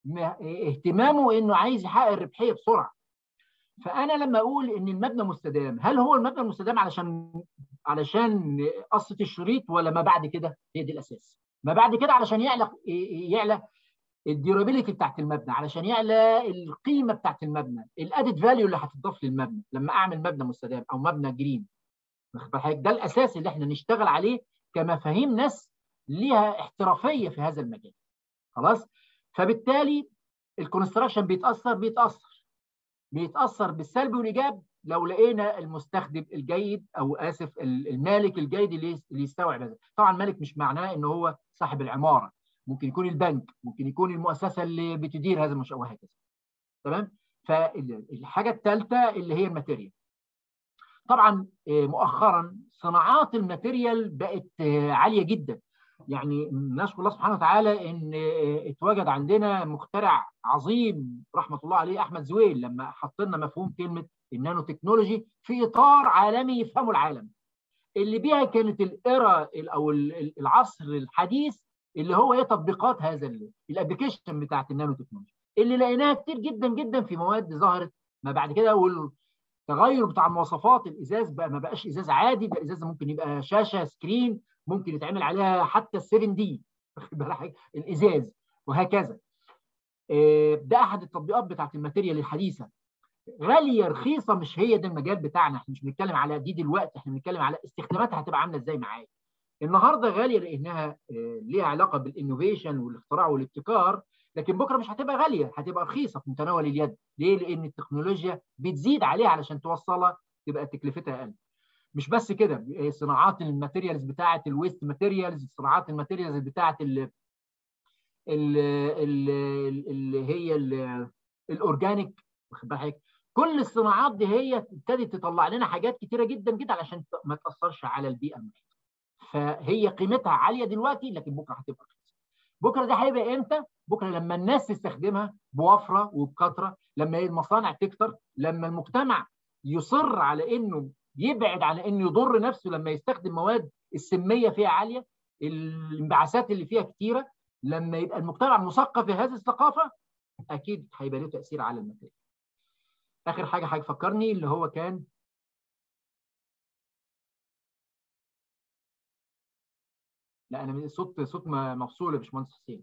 اهتمامه انه عايز يحقق الربحيه بسرعه فانا لما اقول ان المبنى مستدام هل هو المبنى المستدام علشان علشان قصه الشريط ولا ما بعد كده هي دي الاساس ما بعد كده علشان يعلى يعلى الديورابيلتي بتاعت المبنى علشان يعلى القيمه بتاعت المبنى الادد فاليو اللي هتضاف للمبنى لما اعمل مبنى مستدام او مبنى جرين ده الاساس اللي احنا نشتغل عليه كمفاهيم ناس ليها احترافيه في هذا المجال خلاص فبالتالي الكونستراكشن بيتاثر بيتاثر بيتاثر بالسلب والايجاب لو لقينا المستخدم الجيد او اسف المالك الجيد اللي يستوعب هذا طبعا المالك مش معناه ان هو صاحب العماره ممكن يكون البنك ممكن يكون المؤسسه اللي بتدير هذا المشروع وهكذا تمام فالحاجه الثالثه اللي هي الماتيريال طبعا مؤخرا صناعات الماتيريال بقت عاليه جدا يعني نشكر الله سبحانه وتعالى ان اتوجد عندنا مخترع عظيم رحمه الله عليه احمد زويل لما حط لنا مفهوم كلمه النانو تكنولوجي في اطار عالمي يفهمه العالم اللي بيها كانت الايرا او العصر الحديث اللي هو ايه تطبيقات هذا الابلكيشن بتاعت النانو تكنولوجي اللي لقيناها كتير جدا جدا في مواد ظهرت ما بعد كده والتغير بتاع مواصفات الازاز بقى ما بقاش ازاز عادي بقى ازاز ممكن يبقى شاشه سكرين ممكن يتعمل عليها حتى ال 7 دي الازاز وهكذا ده احد التطبيقات بتاعت الماتيريال الحديثه غاليه رخيصه مش هي ده المجال بتاعنا احنا مش بنتكلم على دي دلوقتي احنا بنتكلم على استخداماتها هتبقى عامله ازاي معايا النهارده غاليه لانها ليها علاقه بالانوفيشن والاختراع والابتكار لكن بكره مش هتبقى غاليه هتبقى رخيصه في متناول اليد ليه لان التكنولوجيا بتزيد عليها علشان توصلها تبقى تكلفتها اقل مش بس كده صناعات الماتيريالز بتاعه الويست ماتيريالز صناعات الماتيريالز بتاعه ال اللي هي الاورجانيك واخد بالك كل الصناعات دي هي ابتدت تطلع لنا حاجات كتيره جدا جدا علشان ما تاثرش على البيئه المحيطه فهي قيمتها عاليه دلوقتي لكن بكره هتبقى رخيصه بكره ده هيبقى امتى بكره لما الناس تستخدمها بوفره وبكثره لما المصانع تكتر لما المجتمع يصر على انه يبعد عن انه يضر نفسه لما يستخدم مواد السميه فيها عاليه الانبعاثات اللي فيها كتيره لما يبقى المجتمع مثقف في هذه الثقافه اكيد هيبقى له تاثير على الماتيريال اخر حاجه هيفكرني اللي هو كان لا انا من صوت صوت مفصول يا باشمهندس حسين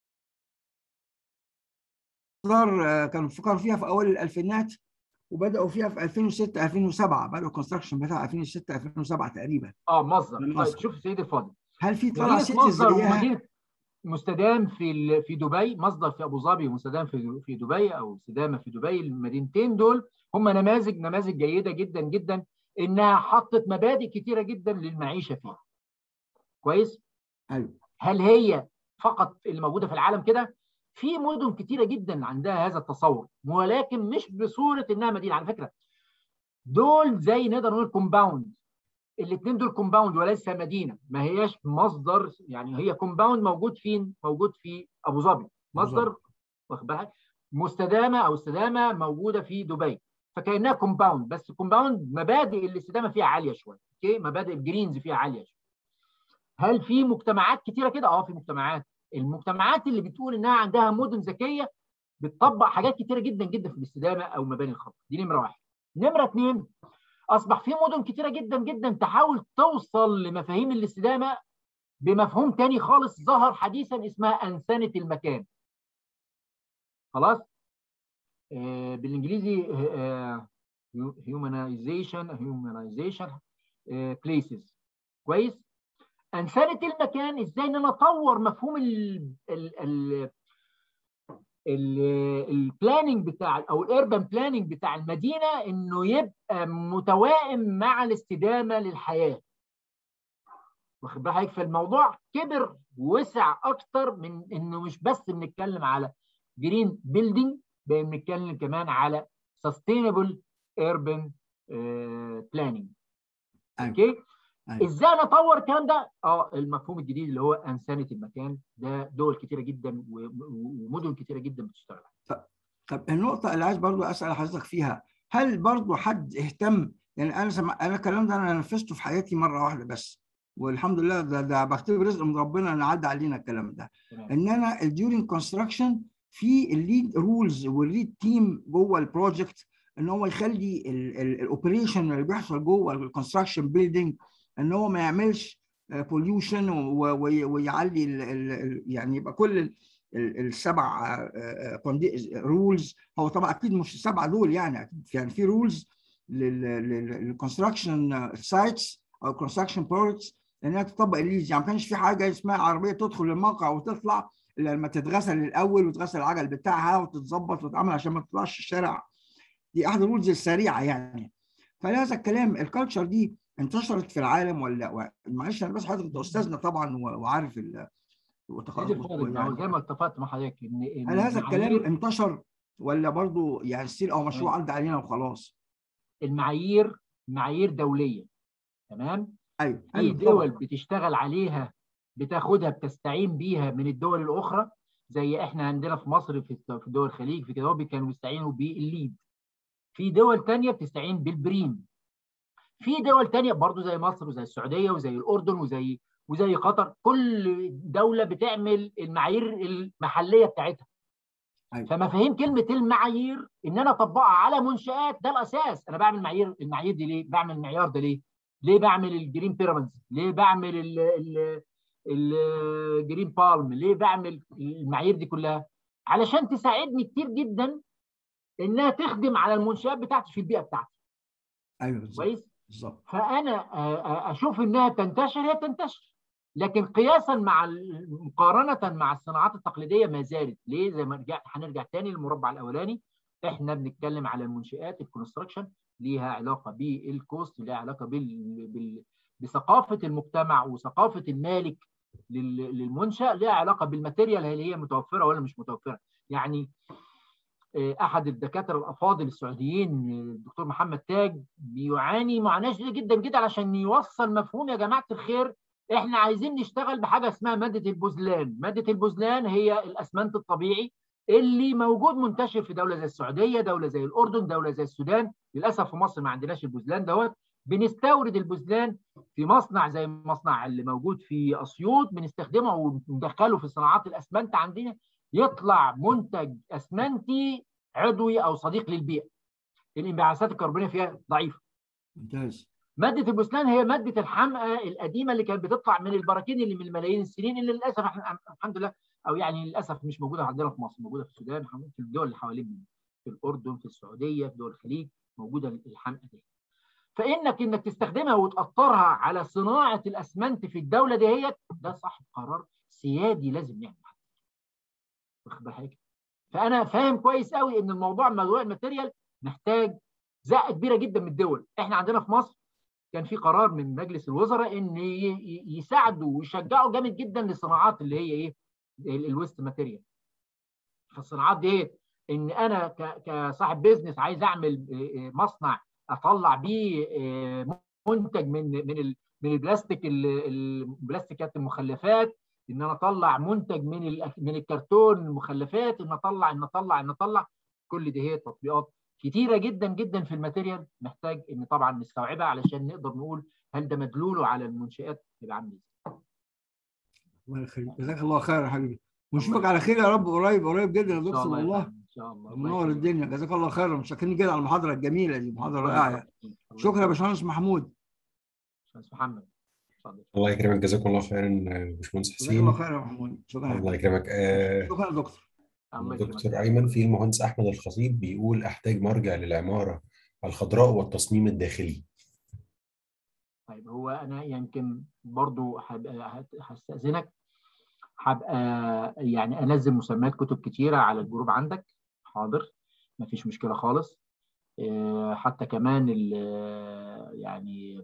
كانوا فكروا فيها في اوائل الالفينات وبداوا فيها في 2006 2007 بداوا الكونستراكشن بتاع 2006 2007 تقريبا اه مصدر طيب شوف سيدي الفاضل هل في طلع سيتي مصدر زيها ومدينه مستدام في في دبي مصدر في ابو ظبي ومستدام في في دبي او استدامه في دبي المدينتين دول هم نماذج نماذج جيده جدا جدا انها حطت مبادئ كتيره جدا للمعيشه فيها كويس ايوه هل هي فقط اللي موجوده في العالم كده في مدن كتيره جدا عندها هذا التصور ولكن مش بصوره انها مدينه على فكره دول زي نقدر نقول كومباوند الاثنين دول كومباوند وليس مدينه ما هياش مصدر يعني هي كومباوند موجود فين موجود في ابو ظبي مصدر واخد بالك مستدامه او استدامه موجوده في دبي فكانها كومباوند بس كومباوند مبادئ الاستدامه فيها عاليه شويه اوكي مبادئ الجرينز فيها عاليه شويه هل في مجتمعات كتيره كده اه في مجتمعات المجتمعات اللي بتقول انها عندها مدن ذكيه بتطبق حاجات كتيره جدا جدا في الاستدامه او مباني الخط دي نمره واحد نمره اثنين اصبح في مدن كتيره جدا جدا تحاول توصل لمفاهيم الاستدامه بمفهوم تاني خالص ظهر حديثا اسمها انسنه المكان خلاص آه بالانجليزي آه humanization humanization آه places كويس انسنه المكان ازاي ان انا اطور مفهوم ال ال ال البلاننج بتاع او الاربن بلاننج بتاع المدينه انه يبقى متوائم مع الاستدامه للحياه واخد بالك فالموضوع كبر ووسع اكتر من انه مش بس بنتكلم على جرين بيلدينج بنتكلم كمان على سستينبل اربن بلاننج اوكي أيوة. ازاي نطور الكلام ده؟ اه المفهوم الجديد اللي هو انسانه المكان ده دول كتيره جدا ومدن كتيره جدا بتشتغل طب طب النقطه اللي عايز برضو اسال حضرتك فيها هل برضو حد اهتم يعني انا سمع انا الكلام ده انا نفذته في حياتي مره واحده بس والحمد لله ده, ده بختبر رزق من ربنا ان عدى علينا الكلام ده تمام. ان انا الديورنج كونستراكشن في الليد رولز والليد تيم جوه البروجكت ان هو يخلي الاوبريشن اللي بيحصل جوه الكونستراكشن بيلدينج ان هو ما يعملش بوليوشن ويعلي ال ال يعني يبقى كل السبع رولز هو طبعا اكيد مش السبعه دول يعني يعني في رولز للكونستراكشن سايتس او كونستراكشن بروجكتس انها تطبق الليز يعني ما كانش في حاجه اسمها عربيه تدخل الموقع وتطلع لما تتغسل الاول وتغسل العجل بتاعها وتتظبط وتتعمل عشان ما تطلعش الشارع دي احد الرولز السريعه يعني فلهذا الكلام الكالتشر دي انتشرت في العالم ولا معلش انا بس حضرتك انت استاذنا طبعا وعارف ال يعني زي ما اتفقت مع حضرتك ان هل هذا الكلام انتشر ولا برضه يعني ستيل او مشروع عدى علينا وخلاص؟ المعايير معايير دوليه تمام؟ ايوه في أيوة دول طبعا. بتشتغل عليها بتاخدها بتستعين بيها من الدول الاخرى زي احنا عندنا في مصر في في دول الخليج في كده كانوا بيستعينوا بالليد في دول ثانيه بتستعين بالبريم في دول تانية برضو زي مصر وزي السعودية وزي الأردن وزي وزي قطر كل دولة بتعمل المعايير المحلية بتاعتها أيوة. فمفاهيم كلمة المعايير إن أنا أطبقها على منشآت ده الأساس أنا بعمل معايير المعايير دي ليه؟ بعمل المعيار ده ليه؟ ليه بعمل الجرين بيراميدز؟ ليه بعمل ال ال الجرين بالم؟ ليه بعمل المعايير دي كلها؟ علشان تساعدني كتير جدا إنها تخدم على المنشآت بتاعتي في البيئة بتاعتي. أيوه كويس؟ بالظبط فانا اشوف انها تنتشر هي تنتشر لكن قياسا مع مقارنه مع الصناعات التقليديه ما زالت ليه زي ما رجعت هنرجع تاني للمربع الاولاني احنا بنتكلم على المنشات الكونستراكشن ليها علاقه بالكوست ليها علاقه بال... بال... بثقافه المجتمع وثقافه المالك لل... للمنشا ليها علاقه بالماتيريال هل هي متوفره ولا مش متوفره يعني احد الدكاتره الافاضل السعوديين الدكتور محمد تاج بيعاني معاناه شديده جدا جدا عشان يوصل مفهوم يا جماعه الخير احنا عايزين نشتغل بحاجه اسمها ماده البوزلان، ماده البوزلان هي الاسمنت الطبيعي اللي موجود منتشر في دوله زي السعوديه، دوله زي الاردن، دوله زي السودان، للاسف في مصر ما عندناش البوزلان دوت، بنستورد البوزلان في مصنع زي المصنع اللي موجود في اسيوط بنستخدمه وندخله في صناعات الاسمنت عندنا يطلع منتج اسمنتي عضوي او صديق للبيئه. الانبعاثات الكربونيه فيها ضعيفه. ممتاز. ماده البوسلان هي ماده الحمأه القديمه اللي كانت بتطلع من البراكين اللي من ملايين السنين اللي للاسف احنا الحمد لله او يعني للاسف مش موجوده عندنا في مصر، موجوده في السودان، في الدول اللي حوالينا في الاردن، في السعوديه، في دول الخليج موجوده الحمأه دي. فانك انك تستخدمها وتاثرها على صناعه الاسمنت في الدوله ديت ده صاحب قرار سيادي لازم يعمل واخد بالك فانا فاهم كويس قوي ان الموضوع موضوع الماتيريال محتاج زقه كبيره جدا من الدول احنا عندنا في مصر كان في قرار من مجلس الوزراء ان يساعدوا ويشجعوا جامد جدا للصناعات اللي هي ايه الويست ماتيريال فالصناعات دي ان انا كصاحب بيزنس عايز اعمل مصنع اطلع بيه منتج من من من البلاستيك البلاستيكات المخلفات ان انا اطلع منتج من من الكرتون المخلفات ان اطلع ان اطلع ان اطلع كل دي هي تطبيقات كتيره جدا جدا في الماتيريال محتاج ان طبعا نستوعبها علشان نقدر نقول هل ده مدلوله على المنشات يبقى عامل ازاي الله يخليك جزاك الله خير يا حبيبي ونشوفك على خير يا رب قريب قريب جدا يا ان شاء دكتور الله يا والله فندم، ان شاء الله الله منور يخليك. الدنيا جزاك الله خير متشكرين جدا على المحاضره الجميله دي محاضره رائعه يعني. الله شكرا يا يخليك. باشمهندس محمود باشمهندس محمد اتفضل الله يكرمك جزاكم الله خيرا آه، باشمهندس جزاك الله حسين خير يا محمود شكرا يا الله حبيبي. يكرمك آه، شكرا يا دكتور الله يكرمك. دكتور أيمن في المهندس أحمد الخطيب بيقول أحتاج مرجع للعمارة الخضراء والتصميم الداخلي طيب هو انا يمكن برضو هبقى هت- هستأذنك هبقى يعني انزل مسميات كتب كتيره على الجروب عندك حاضر مفيش مشكله خالص آه، حتى كمان ال- يعني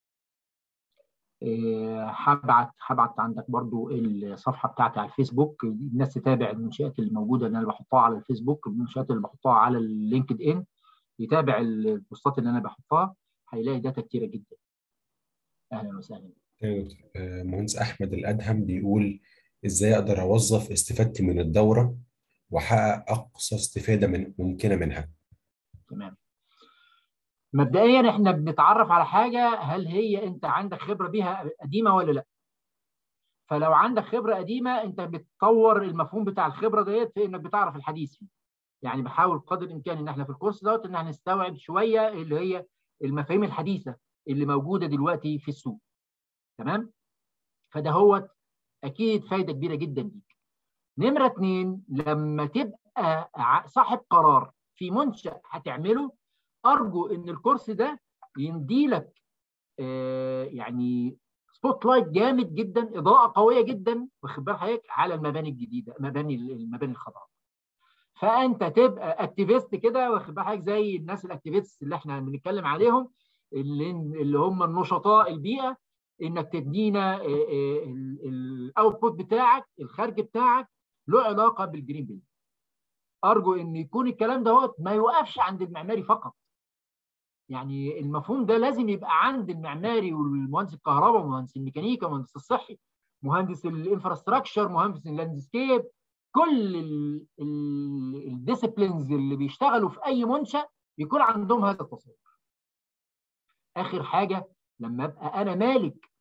آه، هبعت هبعت عندك برضو الصفحه بتاعتي على الفيسبوك الناس تتابع المنشآت اللي موجوده اللي انا بحطها على الفيسبوك المنشآت اللي بحطها على اللينكد ان يتابع البوستات اللي انا بحطها هيلاقي داتا كتيره جدا اهلا وسهلا يا دكتور آه، مهندس أحمد الأدهم بيقول إزاي أقدر أوظف استفادتي من الدورة وأحقق أقصى استفادة من ممكنة منها تمام مبدئيا احنا بنتعرف على حاجه هل هي انت عندك خبره بيها قديمه ولا لا فلو عندك خبره قديمه انت بتطور المفهوم بتاع الخبره ديت في انك بتعرف الحديث فيه يعني بحاول قدر الامكان ان احنا في الكورس دوت ان احنا نستوعب شويه اللي هي المفاهيم الحديثه اللي موجوده دلوقتي في السوق تمام فده هو اكيد فايده كبيره جدا ليك نمره اتنين لما تبقى ع- صاحب قرار في منشأ هتعمله ارجو ان الكورس ده ينديلك آه، يعني سبوت لايت جامد جدا اضاءه قويه جدا واخد بال حضرتك على المباني الجديده مباني المباني الخضراء فانت تبقى اكتيفيست كده واخد بال حضرتك زي الناس الاكتيفيست اللي احنا بنتكلم عليهم اللي اللي هم النشطاء البيئه انك تدينا الاوتبوت بتاعك الخارج بتاعك له علاقه بالجرين بيلد ارجو ان يكون الكلام ده ما يوقفش عند المعماري فقط يعني المفهوم ده لازم يبقى عند المعماري والمهندس الكهرباء ومهندس الميكانيكا ومهندس الصحي مهندس الانفراستراكشر مهندس اللاندسكيب كل الديسيبلينز اللي بيشتغلوا في اي منشا يكون عندهم هذا التصور اخر حاجه لما ابقى انا مالك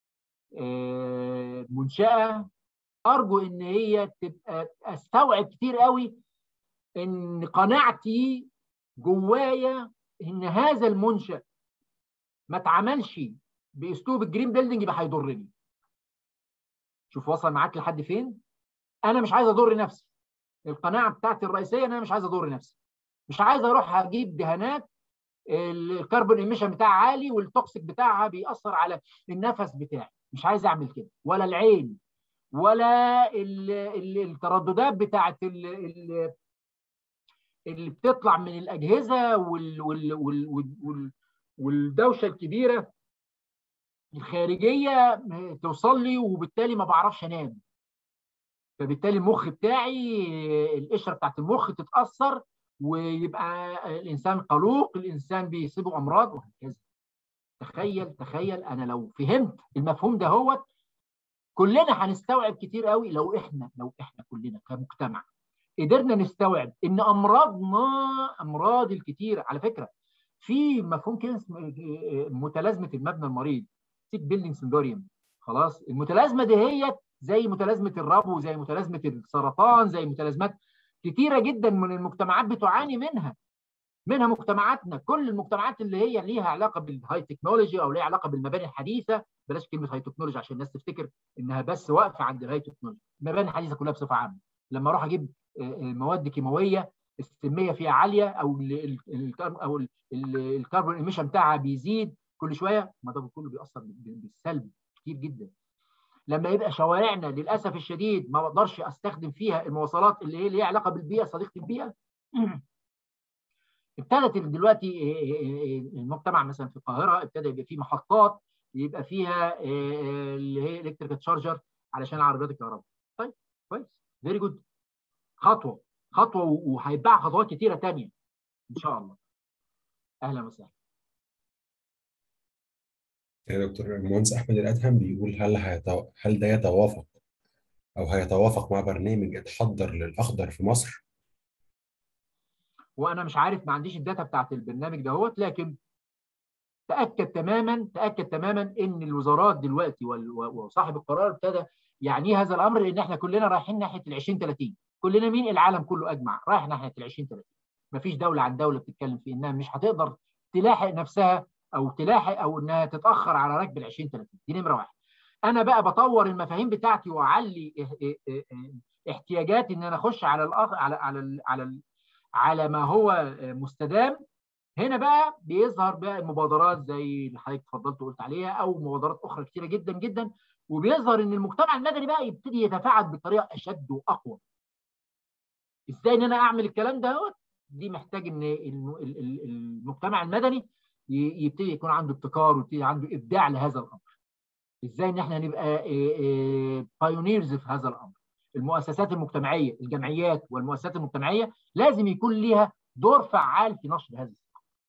آه، منشاه ارجو ان هي تبقى استوعب كتير قوي ان قناعتي جوايا ان هذا المنشا ما اتعملش باسلوب الجرين بيلدينج يبقى هيضرني شوف وصل معاك لحد فين انا مش عايز اضر نفسي القناعه بتاعتي الرئيسيه ان انا مش عايز اضر نفسي مش عايز اروح اجيب دهانات الكربون ايميشن بتاعها عالي والتوكسيك بتاعها بيأثر على النفس بتاعي مش عايز اعمل كده ولا العين ولا ال ال الترددات بتاعت ال ال اللي بتطلع من الاجهزه وال وال وال وال والدوشه الكبيره الخارجيه توصل لي وبالتالي ما بعرفش انام فبالتالي المخ بتاعي القشره بتاعت المخ تتاثر ويبقى الانسان قلوق الانسان بيصيبه امراض وهكذا تخيل تخيل انا لو فهمت المفهوم ده هو كلنا هنستوعب كتير قوي لو احنا لو احنا كلنا كمجتمع قدرنا نستوعب ان امراضنا امراض الكتير على فكره في مفهوم كده اسمه متلازمه المبنى المريض سيك بيلدينج سندوريوم خلاص المتلازمه دي هي زي متلازمه الربو زي متلازمه السرطان زي متلازمات كتيره جدا من المجتمعات بتعاني منها منها مجتمعاتنا كل المجتمعات اللي هي ليها علاقه بالهاي تكنولوجي او ليها علاقه بالمباني الحديثه بلاش كلمه هاي تكنولوجي عشان الناس تفتكر انها بس واقفه عند الهاي تكنولوجي المباني الحديثه كلها بصفه عامه لما اروح اجيب مواد كيماويه السميه فيها عاليه او ال ال او الكربون ايميشن بتاعها بيزيد كل شويه ما ده كله بيأثر بالسلب كتير جدا لما يبقى شوارعنا للاسف الشديد ما بقدرش استخدم فيها المواصلات اللي هي ليها علاقه بالبيئه صديقه البيئه ابتدت دلوقتي المجتمع مثلا في القاهره ابتدى يبقى فيه محطات يبقى فيها اللي هي الكتريك تشارجر علشان عربيات الكهرباء طيب كويس فيري جود خطوه خطوه وهيتباع خطوات كتيره تانية ان شاء الله اهلا وسهلا يا دكتور المهندس احمد الادهم بيقول هل هيتو... هل ده يتوافق او هيتوافق مع برنامج اتحضر للاخضر في مصر؟ وانا مش عارف ما عنديش الداتا بتاعت البرنامج دهوت لكن تاكد تماما تاكد تماما ان الوزارات دلوقتي وصاحب القرار ابتدى يعني ايه هذا الامر ان احنا كلنا رايحين ناحيه ال 20 30 كلنا مين العالم كله اجمع رايح ناحيه ال 20 30 مفيش دوله عن دوله بتتكلم في انها مش هتقدر تلاحق نفسها او تلاحق او انها تتاخر على ركب ال 20 30 دي نمره واحد انا بقى بطور المفاهيم بتاعتي واعلي احتياجاتي ان انا اخش على الأخ... على على على على ما هو مستدام هنا بقى بيظهر بقى المبادرات زي اللي حضرتك اتفضلت وقلت عليها او مبادرات اخرى كثيره جدا جدا وبيظهر ان المجتمع المدني بقى يبتدي يتفاعل بطريقه اشد واقوى. ازاي ان انا اعمل الكلام ده دي محتاج ان المجتمع المدني يبتدي يكون عنده ابتكار ويبتدي عنده ابداع لهذا الامر. ازاي ان احنا نبقى بايونيرز في هذا الامر. المؤسسات المجتمعيه، الجمعيات والمؤسسات المجتمعيه لازم يكون ليها دور فعال في نشر هذا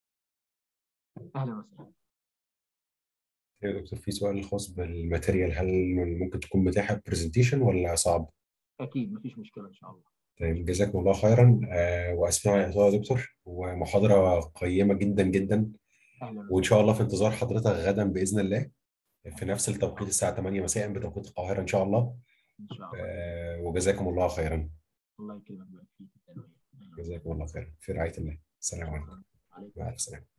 اهلا وسهلا يا دكتور في سؤال خاص بالماتيريال هل ممكن تكون متاحه برزنتيشن ولا صعب؟ اكيد مفيش مشكله ان شاء الله طيب جزاكم الله خيرا آه واسفين على الاطاله يا دكتور ومحاضره قيمه جدا جدا اهلا وان شاء الله في انتظار حضرتك غدا باذن الله في نفس التوقيت الساعه 8 مساء بتوقيت القاهره ان شاء الله ان شاء الله آه وجزاكم الله خيرا الله يكرمك ويبارك فيك جزاكم الله خيرا في رعايه الله السلام عليكم عليكم مع الف سلامه